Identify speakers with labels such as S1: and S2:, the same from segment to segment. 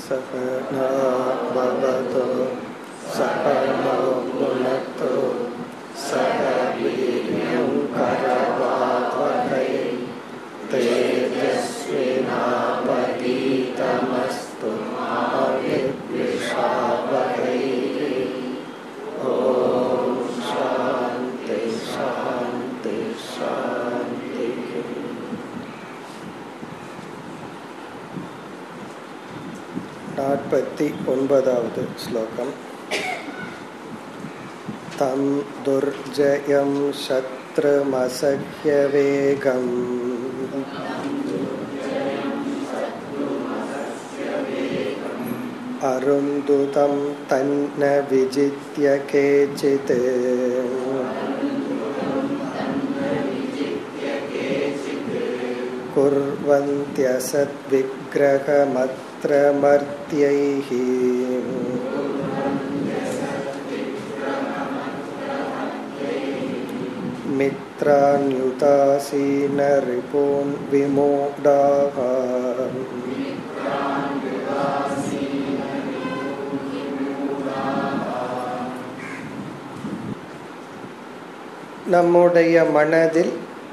S1: सहना भवतु सहनौ भुनक्तु सह वीर्यं करवावहै तेजस्विनावतीतमस्तु मा विद्विषावहै ॐ शान्ति शान्ति शान्तिः नाற்பத்தி ஒன்பதாவது श्लोकम् तं दुर्जयं शत्रुमसह्यवेगम् अरुन्धुतं तन्न विजित्य केचित् कुर्वन्त्यसद्विग्रहमत्र मर्त्यैः मित्रान्युतासीन रिपून् विमूढाः நம்முடைய மனதில்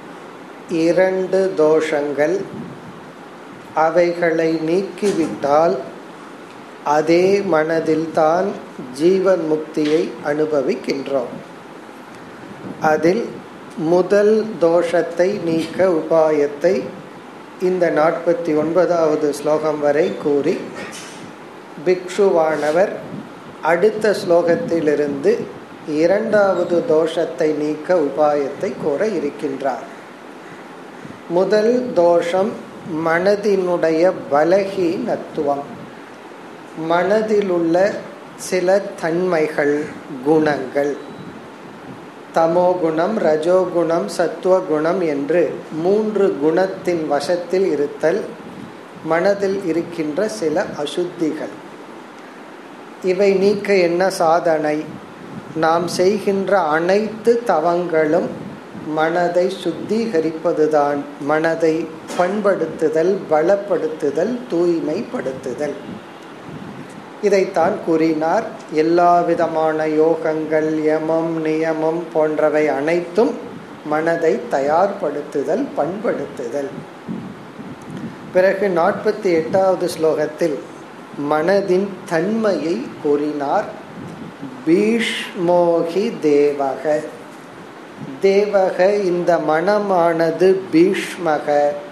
S1: இரண்டு தோஷங்கள் அவைகளை நீக்கிவிட்டால் அதே மனதில்தான் ஜீவன் முக்தியை அனுபவிக்கின்றோம் அதில் முதல் தோஷத்தை நீக்க உபாயத்தை இந்த நாற்பத்தி ஒன்பதாவது ஸ்லோகம் வரை கூறி பிக்ஷுவானவர் அடுத்த ஸ்லோகத்திலிருந்து இரண்டாவது தோஷத்தை நீக்க உபாயத்தை கூற இருக்கின்றார் முதல் தோஷம் மனதினுடைய பலகீனத்துவம் மனதிலுள்ள சில தன்மைகள் குணங்கள் தமோகுணம் ரஜோகுணம் சத்துவகுணம் என்று மூன்று குணத்தின் வசத்தில் இருத்தல் மனதில் இருக்கின்ற சில அசுத்திகள் இவை நீக்க என்ன சாதனை நாம் செய்கின்ற அனைத்து தவங்களும் மனதை சுத்திகரிப்பதுதான் மனதை பண்படுத்துதல் பலப்படுத்துதல் தூய்மைப்படுத்துதல் இதைத்தான் கூறினார் எல்லா விதமான யோகங்கள் யமம் நியமம் போன்றவை அனைத்தும் மனதை தயார்படுத்துதல் பண்படுத்துதல் பிறகு நாற்பத்தி எட்டாவது ஸ்லோகத்தில் மனதின் தன்மையை கூறினார் பீஷ்மோகி தேவக தேவக இந்த மனமானது பீஷ்மக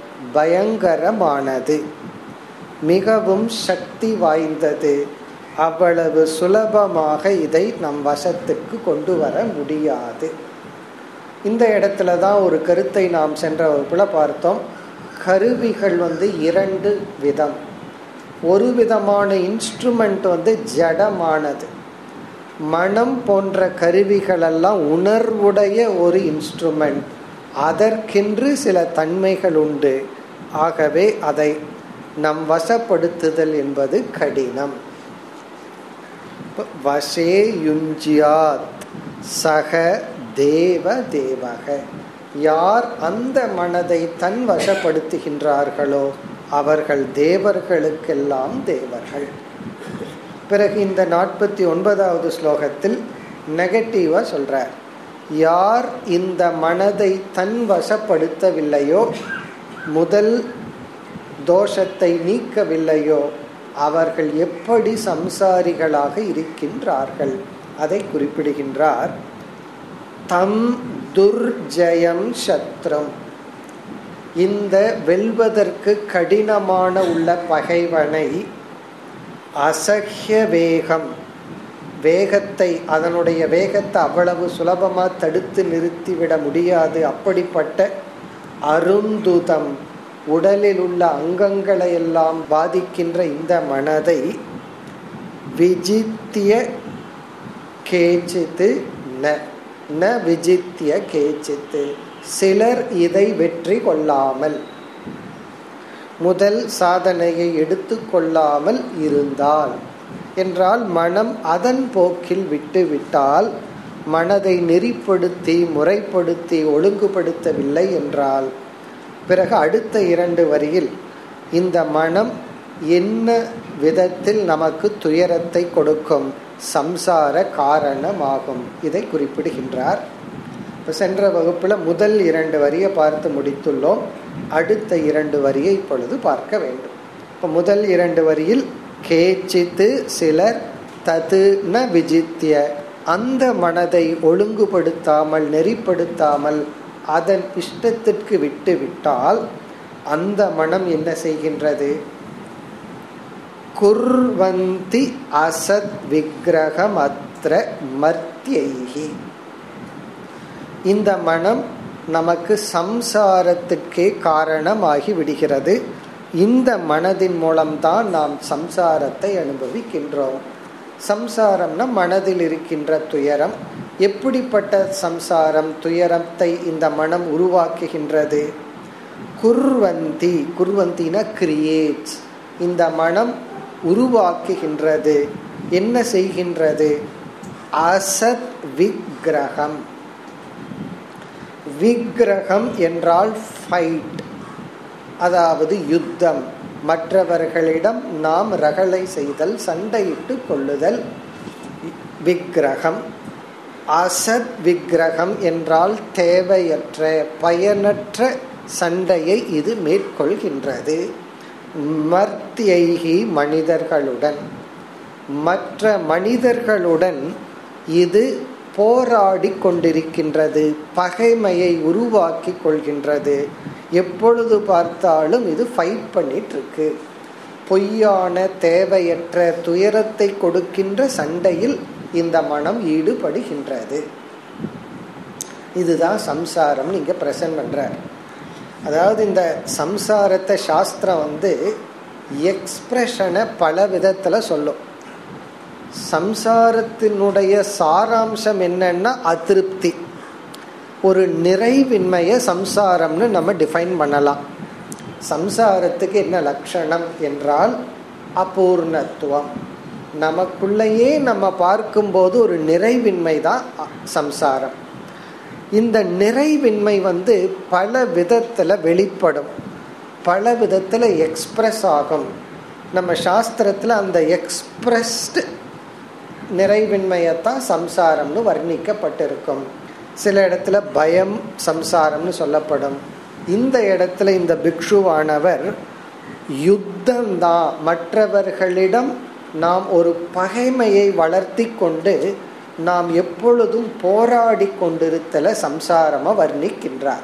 S1: பயங்கரமானது மிகவும் சக்தி வாய்ந்தது அவ்வளவு சுலபமாக இதை நம் வசத்துக்கு கொண்டு வர முடியாது இந்த இடத்துல தான் ஒரு கருத்தை நாம் சென்ற வகுப்புல பார்த்தோம் கருவிகள் வந்து இரண்டு விதம் ஒரு விதமான இன்ஸ்ட்ருமெண்ட் வந்து ஜடமானது மனம் போன்ற கருவிகளெல்லாம் உணர்வுடைய ஒரு இன்ஸ்ட்ருமெண்ட் அதற்கென்று சில தன்மைகள் உண்டு ஆகவே அதை நம் வசப்படுத்துதல் என்பது கடினம் வசே யுஞ்சியாத் சக தேவ தேவக யார் அந்த மனதை தன் வசப்படுத்துகின்றார்களோ அவர்கள் தேவர்களுக்கெல்லாம் தேவர்கள் பிறகு இந்த நாற்பத்தி ஒன்பதாவது ஸ்லோகத்தில் நெகட்டிவா சொல்றார் யார் இந்த மனதை தன் வசப்படுத்தவில்லையோ முதல் தோஷத்தை நீக்கவில்லையோ அவர்கள் எப்படி சம்சாரிகளாக இருக்கின்றார்கள் அதை குறிப்பிடுகின்றார் தம் துர்ஜயம் சத்ரம் இந்த வெல்வதற்கு கடினமான உள்ள பகைவனை அசஹ்ய வேகம் வேகத்தை அதனுடைய வேகத்தை அவ்வளவு சுலபமா தடுத்து நிறுத்திவிட முடியாது அப்படிப்பட்ட அருந்துதம் உடலில் உள்ள அங்கங்களை எல்லாம் பாதிக்கின்ற இந்த மனதை விஜித்திய கேச்சித்து ந ந விஜித்திய கேச்சித்து சிலர் இதை வெற்றி கொள்ளாமல் முதல் சாதனையை எடுத்துக்கொள்ளாமல் இருந்தால் என்றால் மனம் அதன் போக்கில் விட்டுவிட்டால் மனதை நெறிப்படுத்தி முறைப்படுத்தி ஒழுங்குபடுத்தவில்லை என்றால் பிறகு அடுத்த இரண்டு வரியில் இந்த மனம் என்ன விதத்தில் நமக்கு துயரத்தை கொடுக்கும் சம்சார காரணமாகும் இதை குறிப்பிடுகின்றார் இப்போ சென்ற வகுப்புல முதல் இரண்டு வரியை பார்த்து முடித்துள்ளோம் அடுத்த இரண்டு வரியை இப்பொழுது பார்க்க வேண்டும் இப்போ முதல் இரண்டு வரியில் கேச்சித்து சிலர் தது ந விஜித்திய அந்த மனதை ஒழுங்குபடுத்தாமல் நெறிப்படுத்தாமல் அதன் இஷ்டத்திற்கு விட்டு விட்டால் அந்த மனம் என்ன செய்கின்றது குர்வந்தி அசத் விக்கிரகம் அத்திர மர்த்தியைகி இந்த மனம் நமக்கு சம்சாரத்துக்கே காரணமாகி விடுகிறது இந்த மனதின் மூலம்தான் நாம் சம்சாரத்தை அனுபவிக்கின்றோம் சம்சாரம்னா மனதில் இருக்கின்ற துயரம் எப்படிப்பட்ட சம்சாரம் துயரத்தை இந்த மனம் உருவாக்குகின்றது குர்வந்தி குர்வந்தினா கிரியேட்ஸ் இந்த மனம் உருவாக்குகின்றது என்ன செய்கின்றது அசத் விக்கிரகம் விக்கிரகம் என்றால் ஃபைட் அதாவது யுத்தம் மற்றவர்களிடம் நாம் ரகளை செய்தல் சண்டையிட்டு கொள்ளுதல் விக்கிரகம் அசத் விக்கிரகம் என்றால் தேவையற்ற பயனற்ற சண்டையை இது மேற்கொள்கின்றது மர்த்தியைகி மனிதர்களுடன் மற்ற மனிதர்களுடன் இது போராடி கொண்டிருக்கின்றது பகைமையை உருவாக்கி கொள்கின்றது எப்பொழுது பார்த்தாலும் இது ஃபைட் பண்ணிட்டு இருக்கு பொய்யான தேவையற்ற துயரத்தை கொடுக்கின்ற சண்டையில் இந்த மனம் ஈடுபடுகின்றது இதுதான் சம்சாரம் நீங்க பிரசன்ட் பண்றார் அதாவது இந்த சம்சாரத்தை சாஸ்திரம் வந்து எக்ஸ்பிரஷனை பல விதத்துல சொல்லும் சம்சாரத்தினுடைய சாராம்சம் என்னன்னா அதிருப்தி ஒரு நிறைவின்மைய சம்சாரம்னு நம்ம டிஃபைன் பண்ணலாம் சம்சாரத்துக்கு என்ன லட்சணம் என்றால் அபூர்ணத்துவம் நமக்குள்ளேயே நம்ம பார்க்கும்போது ஒரு நிறைவின்மை தான் சம்சாரம் இந்த நிறைவின்மை வந்து பல விதத்துல வெளிப்படும் பல விதத்துல எக்ஸ்பிரஸ் ஆகும் நம்ம சாஸ்திரத்துல அந்த எக்ஸ்பிரஸ்டு நிறைவின்மையத்தான் சம்சாரம்னு வர்ணிக்கப்பட்டிருக்கும் சில இடத்துல பயம் சம்சாரம்னு சொல்லப்படும் இந்த இடத்துல இந்த பிக்ஷுவானவர் யுத்தம்தான் மற்றவர்களிடம் நாம் ஒரு பகைமையை வளர்த்தி கொண்டு நாம் எப்பொழுதும் போராடி கொண்டிருத்தல சம்சாரமா வர்ணிக்கின்றார்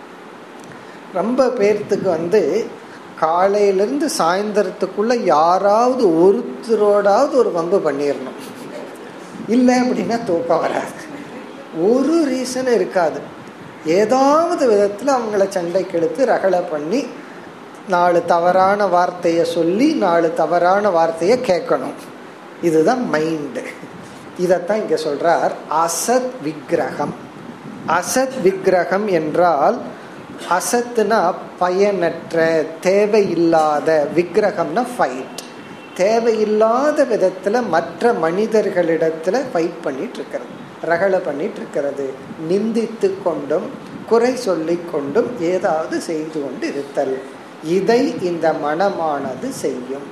S1: ரொம்ப பேர்த்துக்கு வந்து காலையிலிருந்து சாயந்தரத்துக்குள்ள யாராவது ஒருத்தரோடாவது ஒரு வம்பு பண்ணிடணும் இல்லை அப்படின்னா தூக்கம் வராது ஒரு ரீசன் இருக்காது ஏதாவது விதத்தில் அவங்கள சண்டைக்கு இழுத்து ரகலை பண்ணி நாலு தவறான வார்த்தையை சொல்லி நாலு தவறான வார்த்தையை கேட்கணும் இதுதான் மைண்டு இதைத்தான் இங்க சொல்றார் அசத் விக்கிரகம் அசத் விக்கிரகம் என்றால் அசத்துனா பயனற்ற தேவையில்லாத விக்கிரகம்னா ஃபைட் தேவையில்லாத விதத்துல மற்ற மனிதர்களிடத்துல ஃபைட் பண்ணிட்டு இருக்கிறது ரகலை பண்ணிட்டு இருக்கிறது நிந்தித்து கொண்டும் குறை சொல்லி கொண்டும் ஏதாவது செய்து கொண்டு இருத்தல் இதை இந்த மனமானது செய்யும்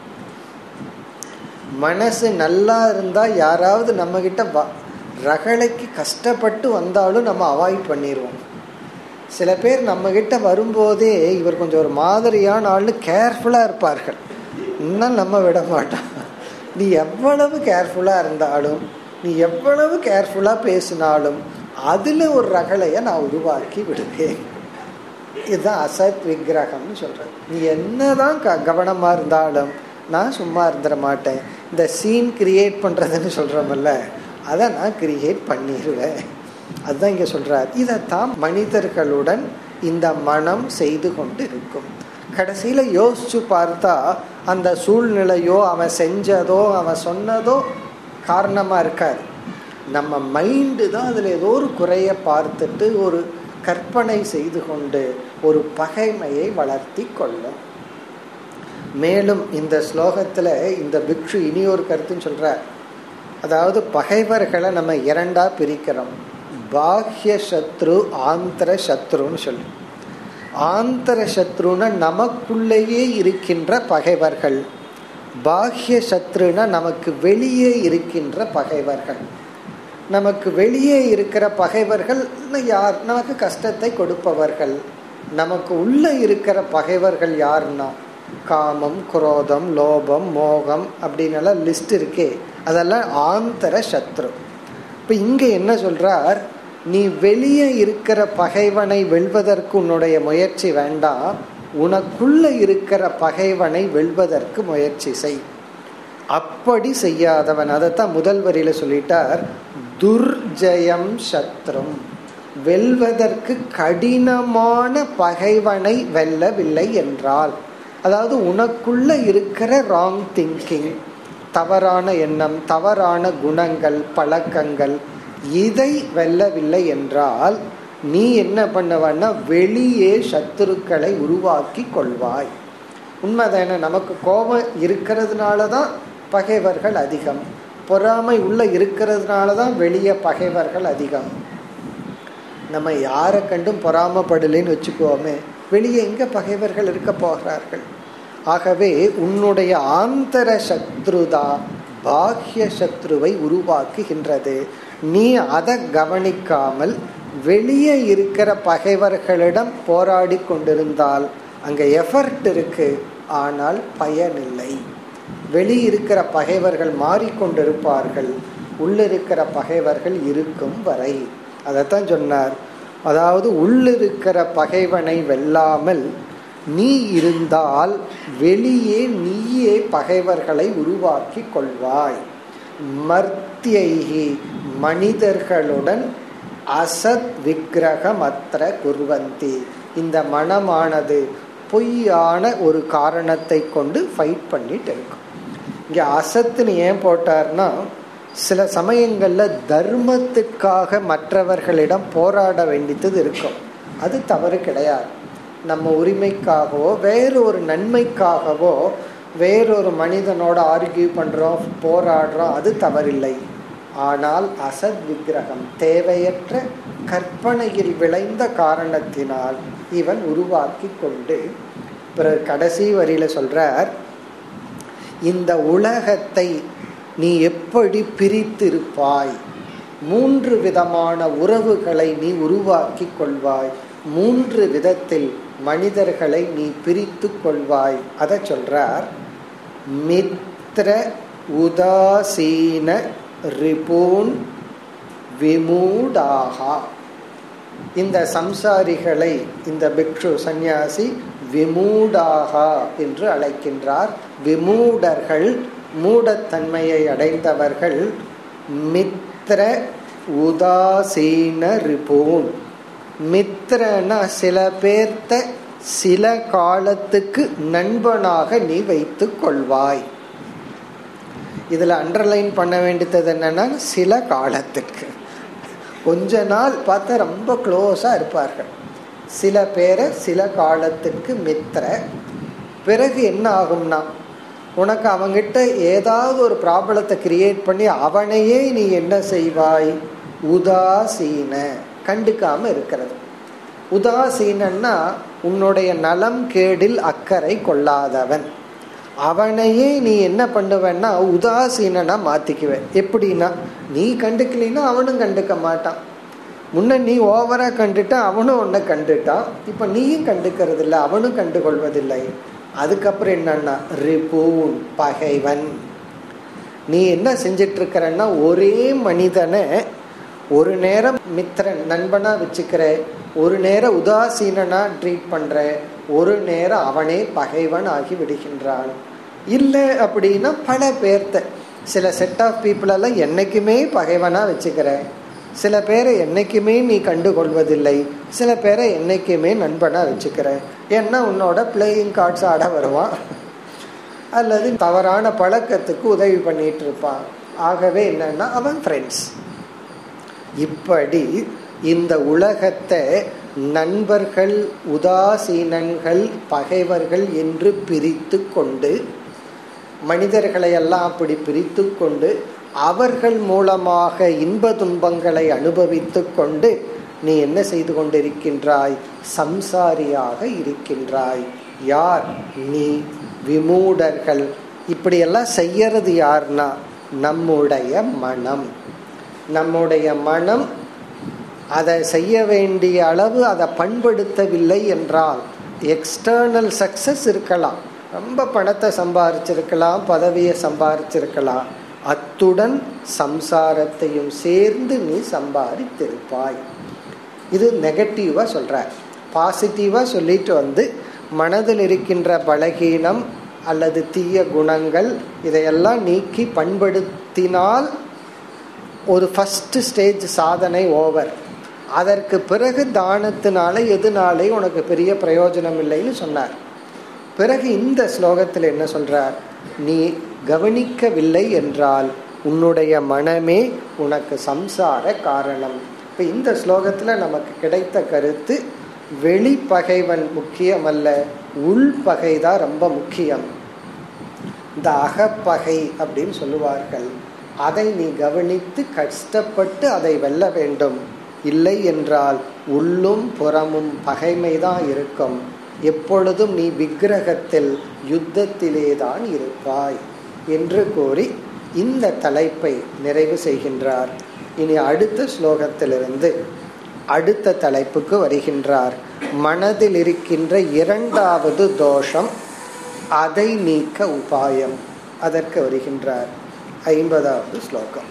S1: மனசு நல்லா இருந்தா யாராவது நம்ம கிட்ட ரகளைக்கு கஷ்டப்பட்டு வந்தாலும் நம்ம அவாய்ட் பண்ணிடுவோம் சில பேர் நம்ம கிட்ட வரும்போதே இவர் கொஞ்சம் ஒரு மாதிரியான ஆள்னு கேர்ஃபுல்லா இருப்பார்கள் இன்னும் நம்ம விட மாட்டான் நீ எவ்வளவு கேர்ஃபுல்லா இருந்தாலும் நீ எவ்வளவு கேர்ஃபுல்லா பேசினாலும் அதுல ஒரு ரகலைய நான் உருவாக்கி விடுவேன் இதுதான் அசத் விக்கிரகம்னு சொல்றேன் நீ என்னதான் கவனமா இருந்தாலும் நான் சும்மா இருந்துட மாட்டேன் இந்த சீன் கிரியேட் பண்றதுன்னு சொல்றோம்ல அதை நான் கிரியேட் பண்ணிடுவேன் அதுதான் இங்க சொல்றார் இதைத்தான் மனிதர்களுடன் இந்த மனம் செய்து கொண்டு இருக்கும் கடைசியில யோசிச்சு பார்த்தா அந்த சூழ்நிலையோ அவன் செஞ்சதோ அவன் சொன்னதோ காரணமா இருக்காது நம்ம மைண்டு தான் அதுல ஏதோ ஒரு குறைய பார்த்துட்டு ஒரு கற்பனை செய்து கொண்டு ஒரு பகைமையை வளர்த்தி கொள்ளும் மேலும் இந்த ஸ்லோகத்துல இந்த பிக்ஷு இனி ஒரு கருத்துன்னு சொல்றார் அதாவது பகைவர்களை நம்ம இரண்டா பிரிக்கிறோம் பாஹ்ய சத்ரு ஆந்திர சத்ருன்னு சொல்லி ஆந்திர சத்ருன்னா நமக்குள்ளேயே இருக்கின்ற பகைவர்கள் பாஹ்ய சத்ருனா நமக்கு வெளியே இருக்கின்ற பகைவர்கள் நமக்கு வெளியே இருக்கிற பகைவர்கள் யார் நமக்கு கஷ்டத்தை கொடுப்பவர்கள் நமக்கு உள்ள இருக்கிற பகைவர்கள் யாருன்னா காமம் குரோதம் லோபம் மோகம் அப்படின்னு எல்லாம் லிஸ்ட் இருக்கே அதெல்லாம் ஆந்தர சத்ரு இப்போ இங்கே என்ன சொல்றார் நீ வெளியே இருக்கிற பகைவனை வெல்வதற்கு உன்னுடைய முயற்சி வேண்டாம் உனக்குள்ள இருக்கிற பகைவனை வெல்வதற்கு முயற்சி செய் அப்படி செய்யாதவன் அதைத்தான் முதல் வரியில சொல்லிட்டார் துர்ஜயம் சத்ரும் வெல்வதற்கு கடினமான பகைவனை வெல்லவில்லை என்றால் அதாவது உனக்குள்ள இருக்கிற ராங் திங்கிங் தவறான எண்ணம் தவறான குணங்கள் பழக்கங்கள் இதை வெல்லவில்லை என்றால் நீ என்ன பண்ணுவன்னா வெளியே சத்துருக்களை உருவாக்கி கொள்வாய் உண்மைதானே நமக்கு கோபம் இருக்கிறதுனால தான் பகைவர்கள் அதிகம் பொறாமை உள்ள இருக்கிறதுனால தான் வெளியே பகைவர்கள் அதிகம் நம்ம யாரை கண்டும் பொறாமப்படலைன்னு வச்சுக்கோமே வெளியே எங்க பகைவர்கள் இருக்க போகிறார்கள் ஆகவே உன்னுடைய ஆந்தர சத்ருதா பாஹ்ய சத்ருவை உருவாக்குகின்றது நீ அதை கவனிக்காமல் வெளியே இருக்கிற பகைவர்களிடம் போராடி கொண்டிருந்தால் அங்க எஃபர்ட் இருக்கு ஆனால் பயனில்லை வெளியிருக்கிற பகைவர்கள் மாறிக்கொண்டிருப்பார்கள் உள்ளிருக்கிற பகைவர்கள் இருக்கும் வரை அதைத்தான் சொன்னார் அதாவது உள்ளிருக்கிற பகைவனை வெல்லாமல் நீ இருந்தால் வெளியே நீயே பகைவர்களை உருவாக்கி கொள்வாய் மர்த்தியைகி மனிதர்களுடன் அசத் விக்கிரகமற்ற குர்வந்தி இந்த மனமானது பொய்யான ஒரு காரணத்தை கொண்டு ஃபைட் பண்ணிட்டு இருக்கும் இங்க அசத்துன்னு ஏன் போட்டார்னா சில சமயங்கள்ல தர்மத்துக்காக மற்றவர்களிடம் போராட வேண்டியது இருக்கும் அது தவறு கிடையாது நம்ம உரிமைக்காகவோ வேறு ஒரு நன்மைக்காகவோ வேறொரு மனிதனோட ஆர்கியூ பண்றோம் போராடுறோம் அது தவறில்லை ஆனால் அசத் விக்கிரகம் தேவையற்ற கற்பனையில் விளைந்த காரணத்தினால் இவன் உருவாக்கி கொண்டு பிறகு கடைசி வரியில சொல்றார் இந்த உலகத்தை நீ எப்படி பிரித்திருப்பாய் மூன்று விதமான உறவுகளை நீ உருவாக்கி கொள்வாய் மூன்று விதத்தில் மனிதர்களை நீ பிரித்து கொள்வாய் அதை சொல்றார் மித்ர உதாசீன ரிபூன் விமூடாகா இந்த சம்சாரிகளை இந்த பிக்ஷு சந்நியாசி விமூடாகா என்று அழைக்கின்றார் விமூடர்கள் மூடத்தன்மையை அடைந்தவர்கள் மித்ர உதாசீன ரிபூன் மித்ரனா சில பேர்த்த சில காலத்துக்கு நண்பனாக நீ வைத்து கொள்வாய் இதுல அண்டர்லைன் பண்ண வேண்டியது என்னன்னா சில காலத்துக்கு கொஞ்ச நாள் பார்த்தா ரொம்ப க்ளோஸா இருப்பார்கள் சில பேரை சில காலத்துக்கு மித்திர பிறகு என்ன ஆகும்னா உனக்கு அவங்கிட்ட ஏதாவது ஒரு ப்ராப்ளத்தை கிரியேட் பண்ணி அவனையே நீ என்ன செய்வாய் உதாசீன கண்டுக்காம இருக்கிறது உதாசீனன்னா உன்னுடைய நலம் கேடில் அக்கறை கொள்ளாதவன் அவனையே நீ என்ன பண்ணுவேன்னா உதாசீனா மாத்திக்குவேன் எப்படின்னா நீ கண்டுக்கலின்னா அவனும் கண்டுக்க மாட்டான் முன்ன நீ ஓவரா கண்டுட்டா அவனும் உன்னை கண்டுட்டான் இப்ப நீயும் கண்டுக்கிறது இல்லை அவனும் கண்டுகொள்வதில்லை அதுக்கப்புறம் என்னன்னா ரிபூன் பகைவன் நீ என்ன செஞ்சிட்டு இருக்கிறன்னா ஒரே மனிதனை ஒரு நேரம் மித்திரன் நண்பனா வச்சுக்கிற ஒரு நேரம் உதாசீனனா ட்ரீட் பண்ற ஒரு நேரம் அவனே பகைவன் ஆகி விடுகின்றான் இல்லை அப்படின்னா பல பேர்த்த சில செட் ஆஃப் பீப்புள் எல்லாம் என்னைக்குமே பகைவனா வச்சுக்கிற சில பேரை என்னைக்குமே நீ கண்டுகொள்வதில்லை சில பேரை என்னைக்குமே நண்பனா வச்சுக்கிற ஏன்னா உன்னோட பிளேயிங் கார்ட்ஸ் ஆட வருவான் அல்லது தவறான பழக்கத்துக்கு உதவி பண்ணிட்டு இருப்பான் ஆகவே என்னன்னா அவன் ஃப்ரெண்ட்ஸ் இப்படி இந்த உலகத்தை நண்பர்கள் உதாசீனங்கள் பகைவர்கள் என்று பிரித்து கொண்டு மனிதர்களை எல்லாம் அப்படி பிரித்து கொண்டு அவர்கள் மூலமாக இன்ப துன்பங்களை அனுபவித்து கொண்டு நீ என்ன செய்து கொண்டிருக்கின்றாய் சம்சாரியாக இருக்கின்றாய் யார் நீ விமூடர்கள் இப்படியெல்லாம் செய்யறது யாருன்னா நம்முடைய மனம் நம்முடைய மனம் அதை செய்ய வேண்டிய அளவு அதை பண்படுத்தவில்லை என்றால் எக்ஸ்டர்னல் சக்சஸ் இருக்கலாம் ரொம்ப பணத்தை சம்பாரிச்சிருக்கலாம் பதவியை சம்பாரிச்சிருக்கலாம் அத்துடன் சம்சாரத்தையும் சேர்ந்து நீ சம்பாதித்திருப்பாய் இது நெகட்டிவா சொல்ற பாசிட்டிவா சொல்லிட்டு வந்து மனதில் இருக்கின்ற பலகீனம் அல்லது தீய குணங்கள் இதையெல்லாம் நீக்கி பண்படுத்தினால் ஒரு ஃபஸ்ட் ஸ்டேஜ் சாதனை ஓவர் அதற்கு பிறகு தானத்தினால எதுனாலே உனக்கு பெரிய பிரயோஜனம் இல்லைன்னு சொன்னார் பிறகு இந்த ஸ்லோகத்தில் என்ன சொல்றார் நீ கவனிக்கவில்லை என்றால் உன்னுடைய மனமே உனக்கு சம்சார காரணம் இப்போ இந்த ஸ்லோகத்தில் நமக்கு கிடைத்த கருத்து வெளிப்பகைவன் முக்கியமல்ல உள்பகை தான் ரொம்ப முக்கியம் இந்த அகப்பகை அப்படின்னு சொல்லுவார்கள் அதை நீ கவனித்து கஷ்டப்பட்டு அதை வெல்ல வேண்டும் இல்லை என்றால் உள்ளும் புறமும் பகைமை தான் இருக்கும் எப்பொழுதும் நீ விக்கிரகத்தில் யுத்தத்திலே தான் இருப்பாய் என்று கூறி இந்த தலைப்பை நிறைவு செய்கின்றார் இனி அடுத்த ஸ்லோகத்திலிருந்து அடுத்த தலைப்புக்கு வருகின்றார் மனதில் இருக்கின்ற இரண்டாவது தோஷம் அதை நீக்க உபாயம் அதற்கு வருகின்றார் ஐம்பதாவது ஸ்லோகம்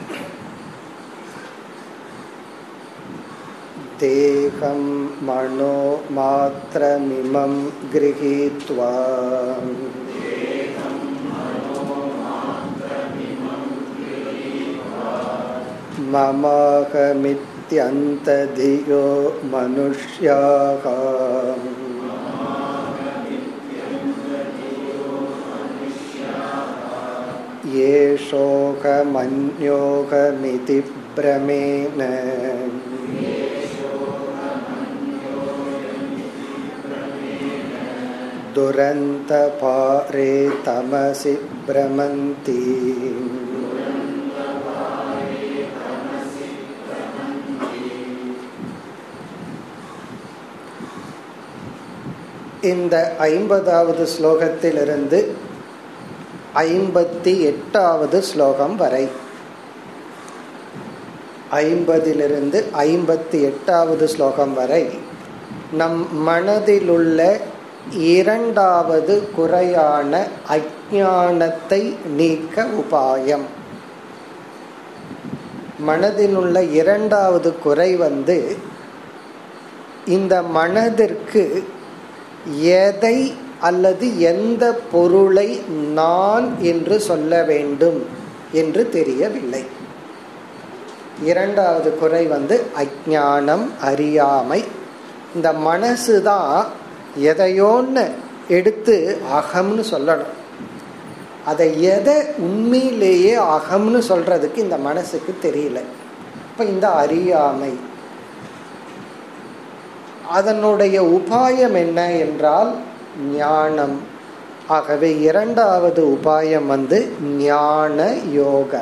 S1: தேகம் மனோ மாத்திரமிமம் கிரகித்வா ममाहमित्यन्तधियो मनुष्याः येषोऽहमन्योऽहमिति भ्रमेण दुरन्तपारे तमसि भ्रमन्ति இந்த ஐம்பதாவது ஸ்லோகத்திலிருந்து ஐம்பத்தி எட்டாவது ஸ்லோகம் வரை ஐம்பதிலிருந்து ஐம்பத்தி எட்டாவது ஸ்லோகம் வரை நம் மனதிலுள்ள இரண்டாவது குறையான அஜானத்தை நீக்க உபாயம் மனதிலுள்ள இரண்டாவது குறை வந்து இந்த மனதிற்கு எதை அல்லது எந்த பொருளை நான் என்று சொல்ல வேண்டும் என்று தெரியவில்லை இரண்டாவது குறை வந்து அஜானம் அறியாமை இந்த மனசு தான் எதையோன்னு எடுத்து அகம்னு சொல்லணும் அதை எதை உண்மையிலேயே அகம்னு சொல்றதுக்கு இந்த மனசுக்கு தெரியல இப்ப இந்த அறியாமை அதனுடைய உபாயம் என்ன என்றால் ஞானம் ஆகவே இரண்டாவது உபாயம் வந்து ஞான யோக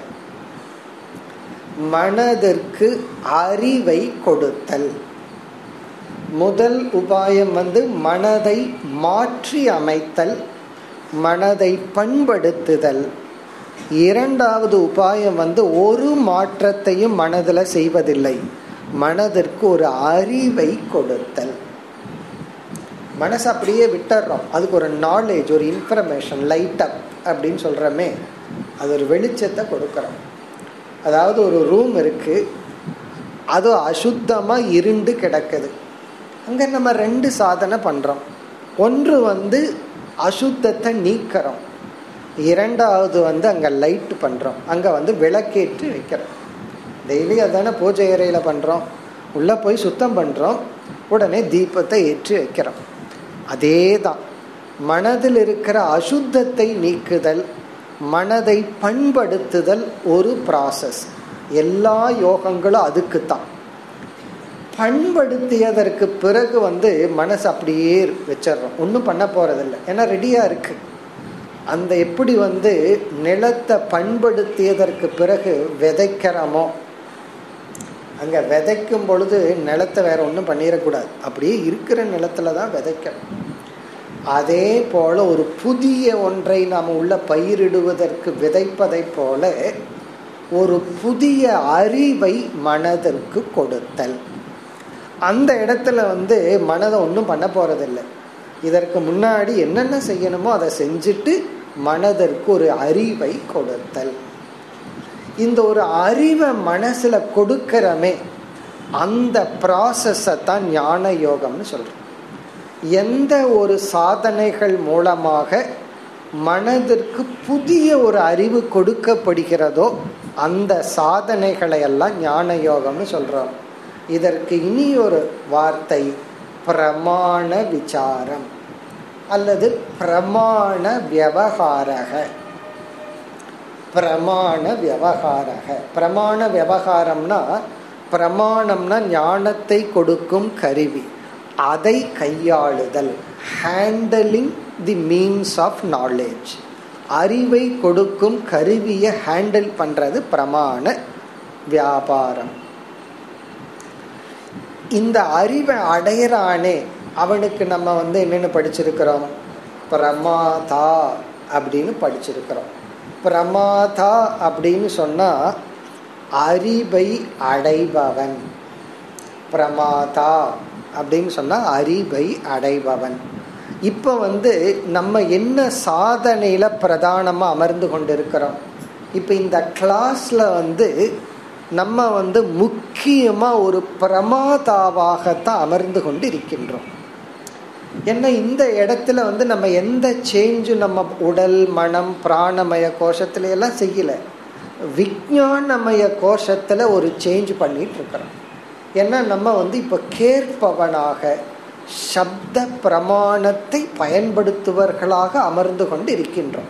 S1: மனதிற்கு அறிவை கொடுத்தல் முதல் உபாயம் வந்து மனதை மாற்றி அமைத்தல் மனதை பண்படுத்துதல் இரண்டாவது உபாயம் வந்து ஒரு மாற்றத்தையும் மனதில் செய்வதில்லை மனதிற்கு ஒரு அறிவை கொடுத்தல் மனசு அப்படியே விட்டுறோம் அதுக்கு ஒரு நாலேஜ் ஒரு இன்ஃபர்மேஷன் லைட் அப் அப்படின்னு சொல்கிறோமே அது ஒரு வெளிச்சத்தை கொடுக்குறோம் அதாவது ஒரு ரூம் இருக்கு அது அசுத்தமாக இருண்டு கிடக்குது அங்கே நம்ம ரெண்டு சாதனை பண்ணுறோம் ஒன்று வந்து அசுத்தத்தை நீக்கிறோம் இரண்டாவது வந்து அங்கே லைட் பண்ணுறோம் அங்கே வந்து விளக்கேற்றி வைக்கிறோம் டெய்லி அதானே பூஜை அறையில் பண்ணுறோம் உள்ளே போய் சுத்தம் பண்ணுறோம் உடனே தீபத்தை ஏற்றி வைக்கிறோம் அதே தான் மனதில் இருக்கிற அசுத்தத்தை நீக்குதல் மனதை பண்படுத்துதல் ஒரு ப்ராசஸ் எல்லா யோகங்களும் அதுக்கு தான் பண்படுத்தியதற்கு பிறகு வந்து மனசு அப்படியே வச்சிடறோம் ஒன்றும் பண்ண போறதில்லை ஏன்னா ரெடியாக இருக்கு அந்த எப்படி வந்து நிலத்தை பண்படுத்தியதற்கு பிறகு விதைக்கிறோமோ அங்கே விதைக்கும் பொழுது நிலத்தை வேற ஒன்றும் பண்ணிடக்கூடாது அப்படியே இருக்கிற நிலத்துல தான் விதைக்கணும் அதே போல ஒரு புதிய ஒன்றை நாம் உள்ள பயிரிடுவதற்கு விதைப்பதை போல ஒரு புதிய அறிவை மனதிற்கு கொடுத்தல் அந்த இடத்துல வந்து மனதை ஒன்றும் பண்ண போறதில்லை இதற்கு முன்னாடி என்னென்ன செய்யணுமோ அதை செஞ்சுட்டு மனதிற்கு ஒரு அறிவை கொடுத்தல் இந்த ஒரு அறிவை மனசுல கொடுக்கிறமே அந்த ப்ராசஸை தான் ஞான யோகம்னு சொல்றோம் எந்த ஒரு சாதனைகள் மூலமாக மனதிற்கு புதிய ஒரு அறிவு கொடுக்கப்படுகிறதோ அந்த சாதனைகளை எல்லாம் ஞான யோகம்னு சொல்றோம் இதற்கு இனி ஒரு வார்த்தை பிரமாண விசாரம் அல்லது பிரமாண விவகாரக பிரமாண விவகாரக பிரமாண விவகாரம்னா பிரமாணம்னா ஞானத்தை கொடுக்கும் கருவி அதை கையாளுதல் handling the means of knowledge அறிவை கொடுக்கும் கருவியை ஹேண்டில் பண்றது பிரமாண வியாபாரம் இந்த அறிவை அடையிறானே அவனுக்கு நம்ம வந்து என்னென்னு படிச்சிருக்கிறோம் பிரமாதா அப்படின்னு படிச்சிருக்கிறோம் பிரமாதா அப்படின்னு சொன்னா அறிவை அடைபவன் பிரமாதா அப்படின்னு சொன்னா அறிவை அடைபவன் இப்போ வந்து நம்ம என்ன சாதனையில பிரதானமா அமர்ந்து கொண்டிருக்கிறோம் இப்போ இந்த கிளாஸ்ல வந்து நம்ம வந்து முக்கியமா ஒரு பிரமாதாவாகத்தான் அமர்ந்து கொண்டு இருக்கின்றோம் ஏன்னா இந்த இடத்துல வந்து நம்ம எந்த சேஞ்சும் நம்ம உடல் மனம் பிராணமய கோஷத்துல எல்லாம் செய்யல விஞ்ஞானமய கோஷத்துல ஒரு சேஞ்ச் பண்ணிட்டு இருக்கிறோம் ஏன்னா நம்ம வந்து இப்ப கேட்பவனாக சப்த பிரமாணத்தை பயன்படுத்துவர்களாக அமர்ந்து கொண்டு இருக்கின்றோம்